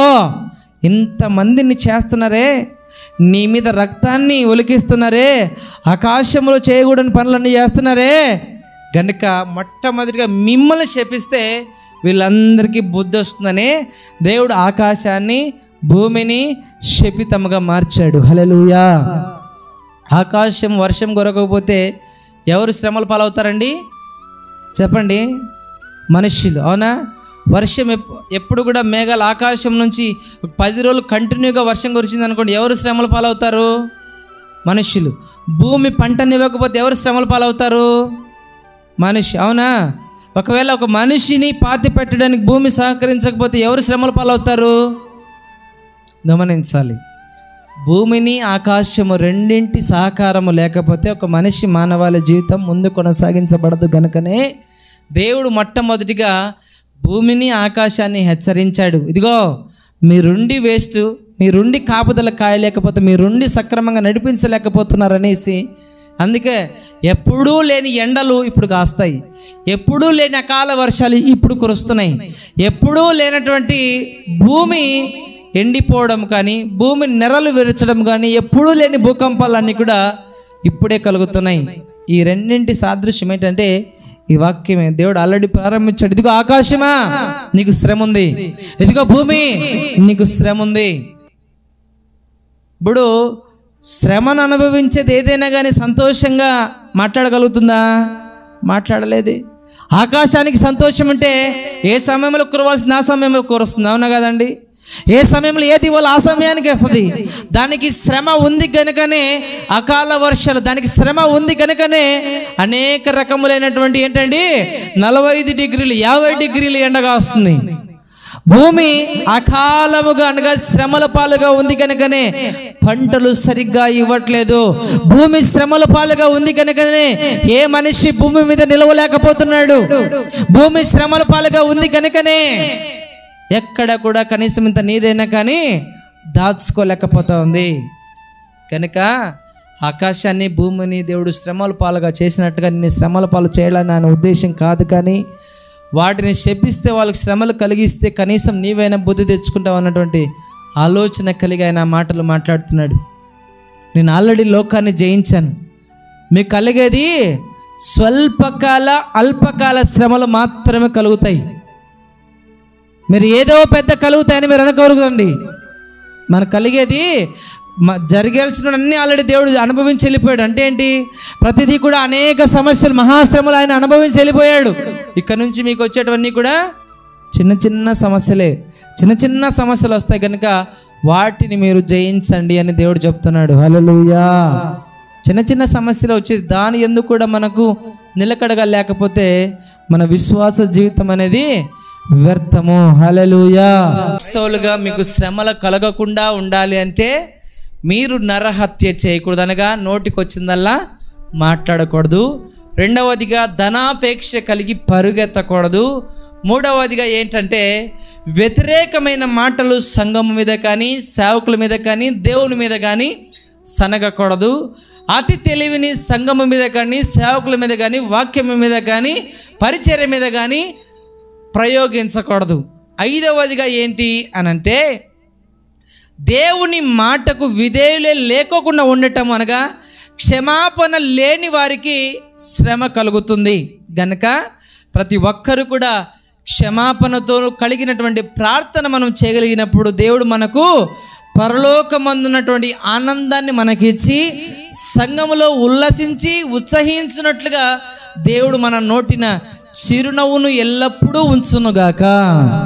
ఇంతమందిని చేస్తున్నారే నీ మీద రక్తాన్ని ఒలికిస్తున్నారే ఆకాశంలో చేయకూడని పనులన్నీ చేస్తున్నారే గనుక మొట్టమొదటిగా మిమ్మల్ని శపిస్తే వీళ్ళందరికీ బుద్ధి వస్తుందని దేవుడు ఆకాశాన్ని భూమిని శపితముగా మార్చాడు హలలుయా ఆకాశం వర్షం కొరకపోతే ఎవరు శ్రమలు పాలవుతారండి చెప్పండి మనుష్యులు అవునా వర్షం ఎప్- ఎప్పుడు కూడా మేఘాలు ఆకాశం నుంచి ఒక పది రోజులు కంటిన్యూగా వర్షం కురిసింది అనుకోండి ఎవరు శ్రమలు పాలవుతారు మనుష్యులు భూమి పంటనివ్వకపోతే ఎవరు శ్రమలు పాలవుతారు మనిషి అవునా ఒకవేళ ఒక మనిషిని పాతి పెట్టడానికి భూమి సహకరించకపోతే ఎవరు శ్రమలు పాలవుతారు గమనించాలి భూమిని ఆకాశము రెండింటి సహకారము లేకపోతే ఒక మనిషి మానవాళి జీవితం ముందు కొనసాగించబడదు గనుకనే దేవుడు మొట్టమొదటిగా భూమిని ఆకాశాన్ని హెచ్చరించాడు ఇదిగో మీరుండి వేస్ట్ మీరుండి కాపుదల కాయలేకపోతే మీరుండి సక్రమంగా నడిపించలేకపోతున్నారనేసి అందుకే ఎప్పుడూ లేని ఎండలు ఇప్పుడు కాస్తాయి ఎప్పుడూ లేని అకాల వర్షాలు ఇప్పుడు కురుస్తున్నాయి ఎప్పుడూ లేనటువంటి భూమి ఎండిపోవడం కానీ భూమి నెరలు విరచడం కానీ ఎప్పుడూ లేని భూకంపాలన్నీ కూడా ఇప్పుడే కలుగుతున్నాయి ఈ రెండింటి సాదృశ్యం ఏంటంటే ఈ వాక్యమే దేవుడు ఆల్రెడీ ప్రారంభించాడు ఇదిగో ఆకాశమా నీకు శ్రమ ఉంది ఇదిగో భూమి నీకు శ్రమ ఉంది ఇప్పుడు శ్రమను అనుభవించేది ఏదైనా కానీ సంతోషంగా మాట్లాడగలుగుతుందా మాట్లాడలేదు ఆకాశానికి సంతోషం అంటే ఏ సమయంలో కురవాల్సింది ఆ సమయంలో కురుస్తుంది అవునా కదండి ఏ సమయంలో ఏది ఇవ్వాలి ఆ సమయానికి వస్తుంది దానికి శ్రమ ఉంది కనుకనే అకాల వర్షాలు దానికి శ్రమ ఉంది కనుకనే అనేక రకములైనటువంటి ఏంటండి నలభై ఐదు డిగ్రీలు యాభై డిగ్రీలు ఎండగా వస్తుంది భూమి అకాలముగా అనగా శ్రమల పాలుగా ఉంది కనుకనే పంటలు సరిగ్గా ఇవ్వట్లేదు భూమి శ్రమల పాలుగా ఉంది కనుకనే ఏ మనిషి భూమి మీద నిలవలేకపోతున్నాడు భూమి శ్రమల పాలుగా ఉంది కనుకనే ఎక్కడ కూడా కనీసం ఇంత నీరైనా కానీ దాచుకోలేకపోతా ఉంది కనుక ఆకాశాన్ని భూమిని దేవుడు శ్రమల పాలుగా చేసినట్టుగా నిన్ను శ్రమల పాలు చేయాలని ఆయన ఉద్దేశం కాదు కానీ వాటిని శపిస్తే వాళ్ళకి శ్రమలు కలిగిస్తే కనీసం నీవైనా బుద్ధి తెచ్చుకుంటావు అన్నటువంటి ఆలోచన కలిగి ఆయన ఆ మాటలు మాట్లాడుతున్నాడు నేను ఆల్రెడీ లోకాన్ని జయించాను మీకు కలిగేది స్వల్పకాల అల్పకాల శ్రమలు మాత్రమే కలుగుతాయి మీరు ఏదో పెద్ద కలుగుతాయని మీరు అనుకోరుదండి మనకు కలిగేది మ- జరిగాల్సిన అన్ని ఆల్రెడీ దేవుడు అనుభవించి వెళ్ళిపోయాడు అంటే ఏంటి ప్రతిదీ కూడా అనేక సమస్యలు మహాశ్రమలు ఆయన అనుభవించి వెళ్ళిపోయాడు ఇక్కడ నుంచి మీకు వచ్చేటివన్నీ కూడా చిన్న చిన్న సమస్యలే చిన్న చిన్న సమస్యలు వస్తాయి కనుక వాటిని మీరు జయించండి అని దేవుడు చెప్తున్నాడు హల్లెలూయా చిన్న చిన్న సమస్యలు వచ్చేది దాని ఎందుకు కూడా మనకు నిలకడగా లేకపోతే మన విశ్వాస జీవితం అనేది వ్యర్థము హల్లెలూయా క్రైస్తవులుగా మీకు శ్రమలు కలగకుండా ఉండాలి అంటే మీరు నరహత్య చేయకూడదు అనగా నోటికి వచ్చిందల్లా మాట్లాడకూడదు రెండవదిగా ధనాపేక్ష కలిగి పరుగెత్తకూడదు మూడవదిగా ఏంటంటే వ్యతిరేకమైన మాటలు సంఘం మీద కానీ సేవకుల మీద కానీ దేవుని మీద కానీ సనగకూడదు అతి తెలివిని సంఘము మీద కానీ సేవకుల మీద కానీ వాక్యం మీద కానీ పరిచర్య మీద కానీ ప్రయోగించకూడదు ఐదవదిగా ఏంటి అనంటే దేవుని మాటకు విధేయులే లేకోకుండా ఉండటం అనగా క్షమాపణ లేని వారికి శ్రమ కలుగుతుంది గనక ప్రతి ఒక్కరు కూడా క్షమాపణతో కలిగినటువంటి ప్రార్థన మనం చేయగలిగినప్పుడు దేవుడు మనకు పరలోకమందున్నటువంటి ఆనందాన్ని మనకిచ్చి సంఘములో ఉల్లసించి ఉత్సహించినట్లుగా దేవుడు మన నోటిన చిరునవ్వును ఎల్లప్పుడూ ఉంచునుగాక